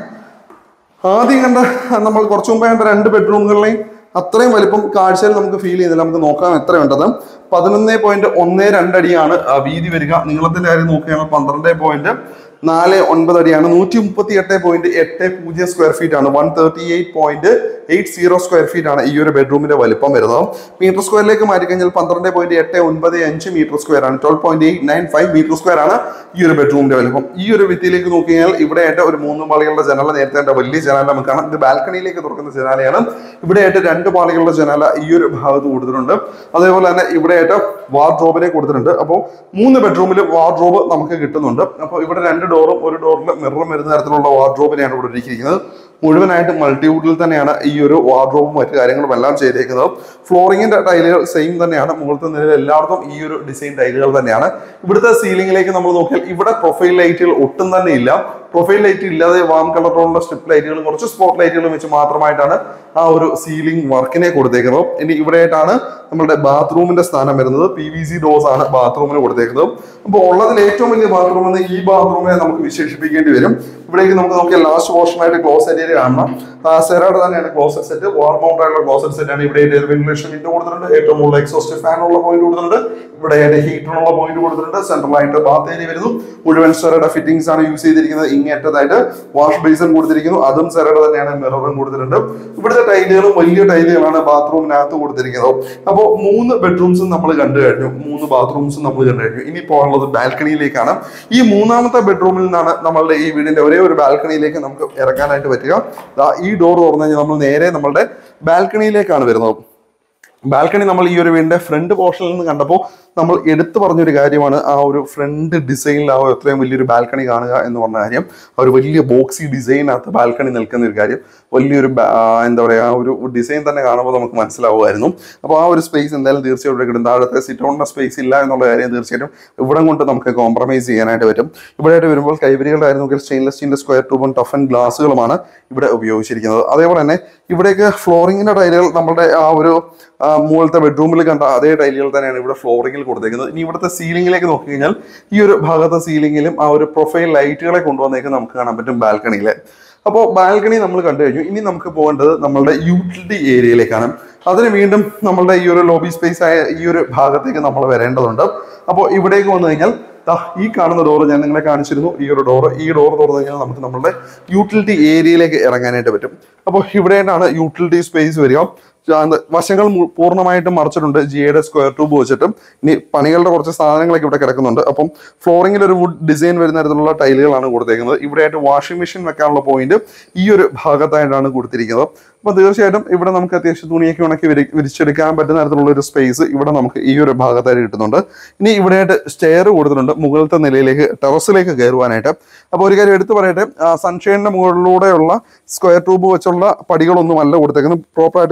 ആദ്യം കണ്ട നമ്മൾ കുറച്ചു മുമ്പേ കണ്ട രണ്ട് ബെഡ്റൂമുകളിലെയും അത്രയും വലിപ്പം കാഴ്ചയിൽ നമുക്ക് ഫീൽ ചെയ്യുന്നില്ല നമുക്ക് നോക്കാം എത്ര വേണ്ടത് പതിനൊന്ന് പോയിന്റ് ഒന്ന് രണ്ടടിയാണ് ആ വീതി വരിക നീളത്തിന്റെ കാര്യം നോക്കുകയാണെങ്കിൽ പന്ത്രണ്ട് പോയിന്റ് നാല് ഒൻപത് അടിയാണ് നൂറ്റി മുപ്പത്തി എട്ട് പോയിന്റ് എട്ട് പൂജ്യം സ്ക്വയർ ഫീറ്റ് ആണ് one thirty eight point eight zero square feet ആണ് ഈ ഒരു ബെഡ്റൂമിന്റെ വലിപ്പം വരുന്നത് മീറ്റർ സ്ക്വയറിലേക്ക് മാറ്റി കഴിഞ്ഞാൽ പന്ത്രണ്ട് പോയിന്റ് എട്ട് ഒൻപത് അഞ്ച് മീറ്റർ സ്ക്വയർ ആണ് twelve point eight nine five metre square ആണ് ഈ ഒരു ബെഡ്റൂമിന്റെ വലിപ്പം ഈ ഒരു ഭിത്തിയിലേക്ക് നോക്കി കഴിഞ്ഞാൽ ഇവിടെയായിട്ട് ഒരു മൂന്ന് പാളികളുടെ ജനാല നേരത്തെ കണ്ട വലിയ ജനാല നമുക്ക് കാണാം ഇത് ബാൽക്കണിയിലേക്ക് തുറക്കുന്ന ജനാലയാണ് ഇവിടെയായിട്ട് രണ്ട് പാളികളുടെ ജനാല ഈ ഒരു ഭാഗത്ത് കൊടുത്തിട്ടുണ്ട് അതേപോലെ തന്നെ ഇവിടെയായിട്ട് വാർഡ്രോബിനെ കൊടുത്തിട്ടുണ്ട് അപ്പോൾ മൂന്ന് ബെഡ്റൂമിൽ വാർഡ്രോബ് നമുക്ക് കിട്ടുന്നുണ്ട് അപ്പോൾ ഇവിടെ രണ്ട് ഡോറും ഒരു ഡോറിൽ മിററും വരുന്ന തരത്തിലുള്ള വാർഡ്രോബിനെയാണ് ഇവിടെ ഇരിക്കുന്നത് മുഴുവനായിട്ട് മൾട്ടിവുഡിൽ തന്നെയാണ് ഈ ഒരു വാർഡ്രോബും മറ്റു കാര്യങ്ങളും എല്ലാം ചെയ്തേക്കുന്നത് ഫ്ലോറിങ്ങിന്റെ ടൈലുകൾ സെയിം തന്നെയാണ് മുകളിലത്തെ നിലയിൽ എല്ലായിടത്തും ഈ ഒരു ഡിസൈൻ ടൈലുകൾ തന്നെയാണ് ഇവിടുത്തെ സീലിംഗിലേക്ക് നമ്മൾ നോക്കിയാൽ ഇവിടെ പ്രൊഫൈൽ ലൈറ്റുകൾ ഒട്ടും തന്നെ ഇല്ല പ്രൊഫൈൽ ലൈറ്റ് ഇല്ലാതെ വാം കളറിലുള്ള സ്ട്രിപ്പ് ലൈറ്റുകളും കുറച്ച് സ്പോട്ട് ലൈറ്റുകളും വെച്ച് മാത്രമായിട്ടാണ് ആ ഒരു സീലിംഗ് വർക്കിനെ കൊടുത്തേക്കുന്നത് ഇനി ഇവിടെയായിട്ടാണ് നമ്മുടെ ബാത്റൂമിന്റെ സ്ഥാനം വരുന്നത് പി വി സി ഡോസ് ആണ് ബാത്റൂമിന് കൊടുത്തേക്കുന്നത് അപ്പോൾ ഉള്ളതിൽ ഏറ്റവും വലിയ ബാത്റൂം എന്ന് ഈ ബാത്റൂമിനെ നമുക്ക് വിശേഷിപ്പിക്കേണ്ടി വരും ഇവിടേക്ക് നമുക്ക് നോക്കിയാൽ ലാസ്റ്റ് പോർഷനായിട്ട് ക്ലോസ് ഏരിയ കാണണം സെറാഡ് തന്നെയാണ് ക്ലോസറ്റ് സെറ്റ് വാൾ മൗണ്ട് ആയിട്ടുള്ള ക്ലോസറ്റ് സെറ്റ് ആണ് ഇവിടെ എയർ വെന്റിലേഷൻ വിൻഡോ കൊടുത്തിട്ടുണ്ട് ഏറ്റവും മുകളിൽ എക്സോസ്റ്റ് ഫാൻ ഉള്ള പോയിന്റ് കൊടുത്തിട്ടുണ്ട് ഇവിടെ ഹീറ്ററിനുള്ള പോയിന്റ് കൊടുത്തിട്ടുണ്ട് സെൻട്രലായിട്ട് ബാത്ത് ഏരിയ വരുന്നു മുഴുവൻ സെറയുടെ ഫിറ്റിംഗ്സ് ആണ് യൂസ് ചെയ്തിരിക്കുന്നത് ഇങ്ങേറ്റതായിട്ട് വാഷ് ബേസും കൊടുത്തിരിക്കുന്നു അതും സെറയുടെ തന്നെയാണ് മിററും കൊടുത്തിട്ടുണ്ട് ഇവിടുത്തെ ടൈലുകളും വലിയ ടൈലുകളാണ് ബാത്റൂമിനകത്ത് കൊടുത്തിരിക്കുന്നത് അപ്പോൾ മൂന്ന് ബെഡ്റൂംസും നമ്മൾ കണ്ടു കഴിഞ്ഞു മൂന്ന് ബാത്റൂംസും നമ്മൾ കണ്ടു കഴിഞ്ഞു ഇനി പോകാനുള്ളത് ബാൽക്കണിയിലേക്കാണ് ഈ മൂന്നാമത്തെ ബെഡ്റൂമിൽ നിന്നാണ് നമ്മളുടെ ഈ വീടിന്റെ ഒരേ ഒരു ബാൽക്കണിയിലേക്ക് നമുക്ക് ഇറങ്ങാനായിട്ട് പറ്റുക ദാ ഈ ഡോർ തുറന്നു കഴിഞ്ഞാൽ നമ്മൾ നേരെ നമ്മളുടെ ബാൽക്കണിയിലേക്കാണ് വരുന്നത് ബാൽക്കണി നമ്മൾ ഈ ഒരു വീടിന്റെ ഫ്രണ്ട് പോർഷനിൽ നിന്ന് കണ്ടപ്പോൾ നമ്മൾ എടുത്തു പറഞ്ഞൊരു കാര്യമാണ് ആ ഒരു ഫ്രണ്ട് ഡിസൈനിൽ ആ എത്രയും വലിയൊരു ബാൽക്കണി കാണുക എന്ന് പറഞ്ഞ കാര്യം ആ ഒരു വലിയ ബോക്സി ഡിസൈനകത്ത് ബാൽക്കണി നിൽക്കുന്ന ഒരു കാര്യം വലിയൊരു ba- ആ, എന്താ പറയുക ആ ഒരു ഡിസൈൻ തന്നെ കാണുമ്പോൾ നമുക്ക് മനസ്സിലാവുമായിരുന്നു അപ്പോൾ ആ ഒരു സ്പേസ് എന്തായാലും തീർച്ചയായിട്ടും ഇവിടെ കിട്ടും താഴത്തെ സിറ്റൗണിന്റെ സ്പേസ് ഇല്ല എന്നുള്ള കാര്യം തീർച്ചയായിട്ടും ഇവിടെ കൊണ്ട് നമുക്ക് കോംപ്രമൈസ് ചെയ്യാനായിട്ട് പറ്റും ഇവിടെയായിട്ട് വരുമ്പോൾ കൈവരികളുടെ കാര്യം നോക്കിയാൽ സ്റ്റെയിൻലെസ് സ്റ്റീലിന്റെ സ്ക്വയർ ട്യൂബും ടഫൻ ഗ്ലാസുകളുമാണ് ഇവിടെ ഉപയോഗിച്ചിരിക്കുന്നത് അതേപോലെ തന്നെ ഇവിടേക്ക് ഫ്ലോറിങ്ങിന്റെ ടൈലുകൾ നമ്മുടെ ആ ഒരു ആ, മുകളിലത്തെ ബെഡ്റൂമിൽ കണ്ട അതേ ടൈലുകൾ തന്നെയാണ് ഇവിടെ ഫ്ലോറിങ്ങിൽ കൊടുത്തേക്കുന്നത് ഇനി ഇവിടുത്തെ സീലിംഗിലേക്ക് നോക്കി കഴിഞ്ഞാൽ ഈ ഒരു ഭാഗത്തെ സീലിംഗിലും ആ ഒരു പ്രൊഫൈൽ ലൈറ്റുകളെ കൊണ്ടുവന്നേക്ക് നമുക്ക് കാണാൻ പറ്റും ബാൽക്കണിയിലെ അപ്പോൾ ബാൽക്കണി നമ്മൾ കണ്ടു കഴിഞ്ഞു ഇനി നമുക്ക് പോകേണ്ടത് നമ്മളുടെ യൂട്ടിലിറ്റി ഏരിയയിലേക്കാണ് അതിന് വീണ്ടും നമ്മളുടെ ഈ ഒരു ലോബി സ്പേസ് ആയ ഈ ഒരു ഭാഗത്തേക്ക് നമ്മൾ വരേണ്ടതുണ്ട് അപ്പോൾ ഇവിടേക്ക് വന്നു കഴിഞ്ഞാൽ ദാ ഈ കാണുന്ന ഡോറ് ഞാൻ നിങ്ങളെ കാണിച്ചിരുന്നു ഈ ഒരു ഡോറ് ഈ ഡോർ തുറന്നു കഴിഞ്ഞാൽ നമുക്ക് നമ്മളുടെ യൂട്ടിലിറ്റി ഏരിയയിലേക്ക് ഇറങ്ങാനായിട്ട് പറ്റും അപ്പോൾ ഇവിടെയാണ് യൂട്ടിലിറ്റി സ്പേസ് വരിക ആ, എന്ത് വശങ്ങൾ മു- പൂർണ്ണമായിട്ടും മറച്ചിട്ടുണ്ട് ജിയുടെ സ്ക്വയർ ട്യൂബ് വെച്ചിട്ടും ഇനി പണികളുടെ കുറച്ച് സാധനങ്ങളൊക്കെ ഇവിടെ കിടക്കുന്നുണ്ട് അപ്പം ഫ്ലോറിംഗിൽ ഒരു വുഡ് ഡിസൈൻ വരുന്ന തരത്തിലുള്ള ടൈലുകളാണ് കൊടുത്തേക്കുന്നത് ഇവിടെയായിട്ട് വാഷിംഗ് മെഷീൻ വെക്കാനുള്ള പോയിന്റ് ഈ ഒരു ഭാഗത്തായിട്ടാണ് കൊടുത്തിരിക്കുന്നത് അപ്പോൾ തീർച്ചയായിട്ടും ഇവിടെ നമുക്ക് അത്യാവശ്യം തുണിയൊക്കെ ഉണക്കി വിരി വിരിച്ചെടുക്കാൻ പറ്റുന്ന തരത്തിലുള്ള ഒരു സ്പേസ് ഇവിടെ നമുക്ക് ഈ ഒരു ഭാഗത്തായിട്ട് കിട്ടുന്നുണ്ട് ഇനി ഇവിടെയായിട്ട് സ്റ്റെയർ കൊടുത്തിട്ടുണ്ട് മുകളിലത്തെ നിലയിലേക്ക് ടെറസിലേക്ക് കയറുവാനായിട്ട് അപ്പോൾ ഒരു കാര്യം എടുത്തു പറയട്ടെ സൺഷൈനിന്റെ മുകളിലൂടെയുള്ള സ്ക്വയർ ട്യൂബ് വെച്ചുള്ള പടികളൊന്നും അല്ല കൊടുത്തേക്കുന്നത് പ്രോപ്പറായിട്ട് കോൺക്രീറ്റ്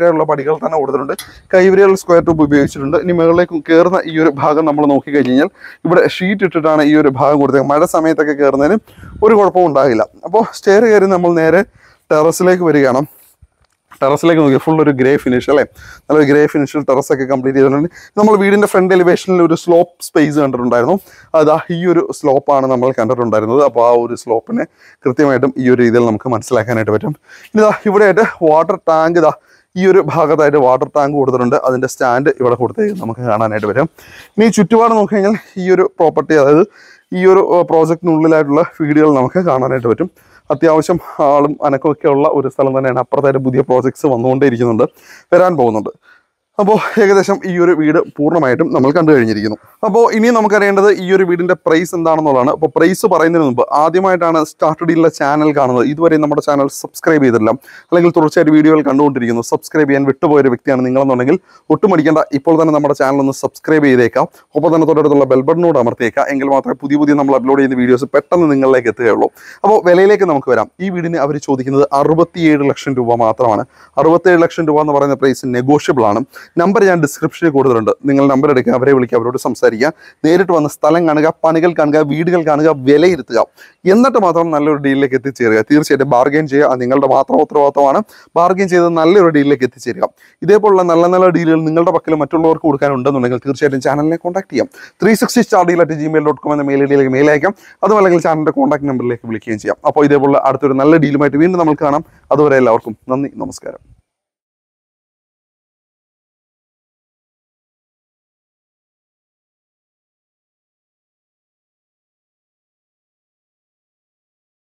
സെപ്പറേറ്റ് ആയിട്ടുള്ള പടികൾ തന്നെ കൊടുത്തിട്ടുണ്ട് കൈവരികൾ സ്ക്വയർ ട്യൂബ് ഉപയോഗിച്ചിട്ടുണ്ട് ഇനി മുകളിലേക്ക് കയറുന്ന ഈ ഒരു ഭാഗം നമ്മൾ നോക്കി കഴിഞ്ഞാൽ ഇവിടെ ഷീറ്റ് ഇട്ടിട്ടാണ് ഈ ഒരു ഭാഗം കൊടുത്തത് മഴ സമയത്തൊക്കെ കയറുന്നതിന് ഒരു കുഴപ്പവും ഉണ്ടാകില്ല അപ്പോൾ സ്റ്റെയർ കയറി നമ്മൾ നേരെ ടെറസിലേക്ക് വരികയാണ് ടെറസിലേക്ക് നോക്കി ഫുൾ ഒരു ഗ്രേ ഫിനിഷ് അല്ലേ നല്ലൊരു ഗ്രേ ഫിനിഷിൽ ടെറസൊക്കെ കംപ്ലീറ്റ് ചെയ്തിട്ടുണ്ട് നമ്മൾ വീടിന്റെ ഫ്രണ്ട് എലിവേഷനിൽ ഒരു സ്ലോപ്പ് സ്പേസ് കണ്ടിട്ടുണ്ടായിരുന്നു അതാ ഈ ഒരു സ്ലോപ്പാണ് നമ്മൾ കണ്ടിട്ടുണ്ടായിരുന്നത് അപ്പോൾ ആ ഒരു സ്ലോപ്പിനെ കൃത്യമായിട്ടും ഈ ഒരു രീതിയിൽ നമുക്ക് മനസ്സിലാക്കാനായിട്ട് പറ്റും ഇനി ഇതാ ഇവിടെയായിട്ട് വാട്ടർ ടാങ്ക് ഇതാ ഈ ഒരു ഭാഗത്തായിട്ട് വാട്ടർ ടാങ്ക് കൊടുത്തിട്ടുണ്ട് അതിന്റെ സ്റ്റാൻഡ് ഇവിടെ കൊടുത്ത് നമുക്ക് കാണാനായിട്ട് പറ്റും ഇനി ചുറ്റുപാട് നോക്കി കഴിഞ്ഞാൽ ഈ ഒരു പ്രോപ്പർട്ടി അതായത് ഈ ഒരു പ്രോജക്റ്റിനുള്ളിലായിട്ടുള്ള വീടുകൾ നമുക്ക് കാണാനായിട്ട് പറ്റും അത്യാവശ്യം ആളും അനക്കമൊക്കെ ഉള്ള ഒരു സ്ഥലം തന്നെയാണ് അപ്പുറത്തായിട്ട് പുതിയ പ്രോജക്ട്സ് വന്നുകൊണ്ടേയിരിക്കുന്നുണ്ട് വരാൻ പോകുന്നുണ്ട് അപ്പോൾ ഏകദേശം ഈ ഒരു വീട് പൂർണ്ണമായിട്ടും നമ്മൾ കണ്ടു കഴിഞ്ഞിരിക്കുന്നു അപ്പോൾ ഇനി നമുക്കറിയേണ്ടത് ഈ ഒരു വീടിന്റെ പ്രൈസ് എന്താണെന്നുള്ളതാണ് അപ്പോൾ പ്രൈസ് പറയുന്നതിന് മുമ്പ് ആദ്യമായിട്ടാണ് സ്റ്റാർട്ട് ഡീലിലെ ചാനൽ കാണുന്നത് ഇതുവരെ നമ്മുടെ ചാനൽ സബ്സ്ക്രൈബ് ചെയ്തിട്ടില്ല അല്ലെങ്കിൽ തുടർച്ചയായിട്ട് വീഡിയോകൾ കണ്ടുകൊണ്ടിരിക്കുന്നു സബ്സ്ക്രൈബ് ചെയ്യാൻ വിട്ടുപോയൊരു വ്യക്തിയാണ് നിങ്ങളെന്നുണ്ടെങ്കിൽ ഒട്ടും മടിക്കേണ്ട ഇപ്പോൾ തന്നെ നമ്മുടെ ചാനൽ ഒന്ന് സബ്സ്ക്രൈബ് ചെയ്തേക്കാം ഒപ്പം തന്നെ തൊട്ടടുത്തുള്ള ബെൽ ബട്ടനോട് അമർത്തിയേക്കാം എങ്കിൽ മാത്രമേ പുതിയ പുതിയ നമ്മൾ അപ്ലോഡ് ചെയ്യുന്ന വീഡിയോസ് പെട്ടെന്ന് നിങ്ങളിലേക്ക് എത്തുകയുള്ളൂ അപ്പോൾ വിലയിലേക്ക് നമുക്ക് വരാം ഈ വീടിന് അവർ ചോദിക്കുന്നത് അറുപത്തിയേഴ് ലക്ഷം രൂപ മാത്രമാണ് അറുപത്തേഴ് ലക്ഷം രൂപ എന്ന് പറയുന്ന പ്രൈസ് നെഗോഷ്യബിൾ ആണ് നമ്പർ ഞാൻ ഡിസ്ക്രിപ്ഷനിൽ കൊടുത്തിട്ടുണ്ട് നിങ്ങൾ നമ്പർ എടുക്കുക അവരെ വിളിക്കുക അവരോട് സംസാരിക്കുക നേരിട്ട് വന്ന് സ്ഥലം കാണുക പണികൾ കാണുക വീടുകൾ കാണുക വിലയിരുത്തുക എന്നിട്ട് മാത്രം നല്ലൊരു ഡീലിലേക്ക് എത്തിച്ചേരുക തീർച്ചയായിട്ടും ബാർഗെയിൻ ചെയ്യുക അത് നിങ്ങളുടെ മാത്രം ഉത്തരവാദിത്തമാണ് ബാർഗെയിൻ ചെയ്ത് നല്ലൊരു ഡീലിലേക്ക് എത്തിച്ചേരുക ഇതേപോലുള്ള നല്ല നല്ല ഡീലുകൾ നിങ്ങളുടെ പക്കൽ മറ്റുള്ളവർക്ക് കൊടുക്കാനുണ്ടെന്നുണ്ടെങ്കിൽ തീർച്ചയായിട്ടും ചാനലിനെ കോൺടാക്ട് ചെയ്യാം three sixty star deal at Gmail dot com എന്ന മെയിൽ ഐ ഡിയിലേക്ക് മെയിൽ അയക്കാം അതും അല്ലെങ്കിൽ ചാനലിന്റെ കോൺടാക്ട് നമ്പറിലേക്ക് വിളിക്കുകയും ചെയ്യാം അപ്പോൾ ഇതേപോലെ അടുത്തൊരു നല്ല ഡീലുമായിട്ട് വീണ്ടും നമുക്ക് കാണാം അതുവരെ എല്ലാവർക്കും നന്ദി നമസ്കാരം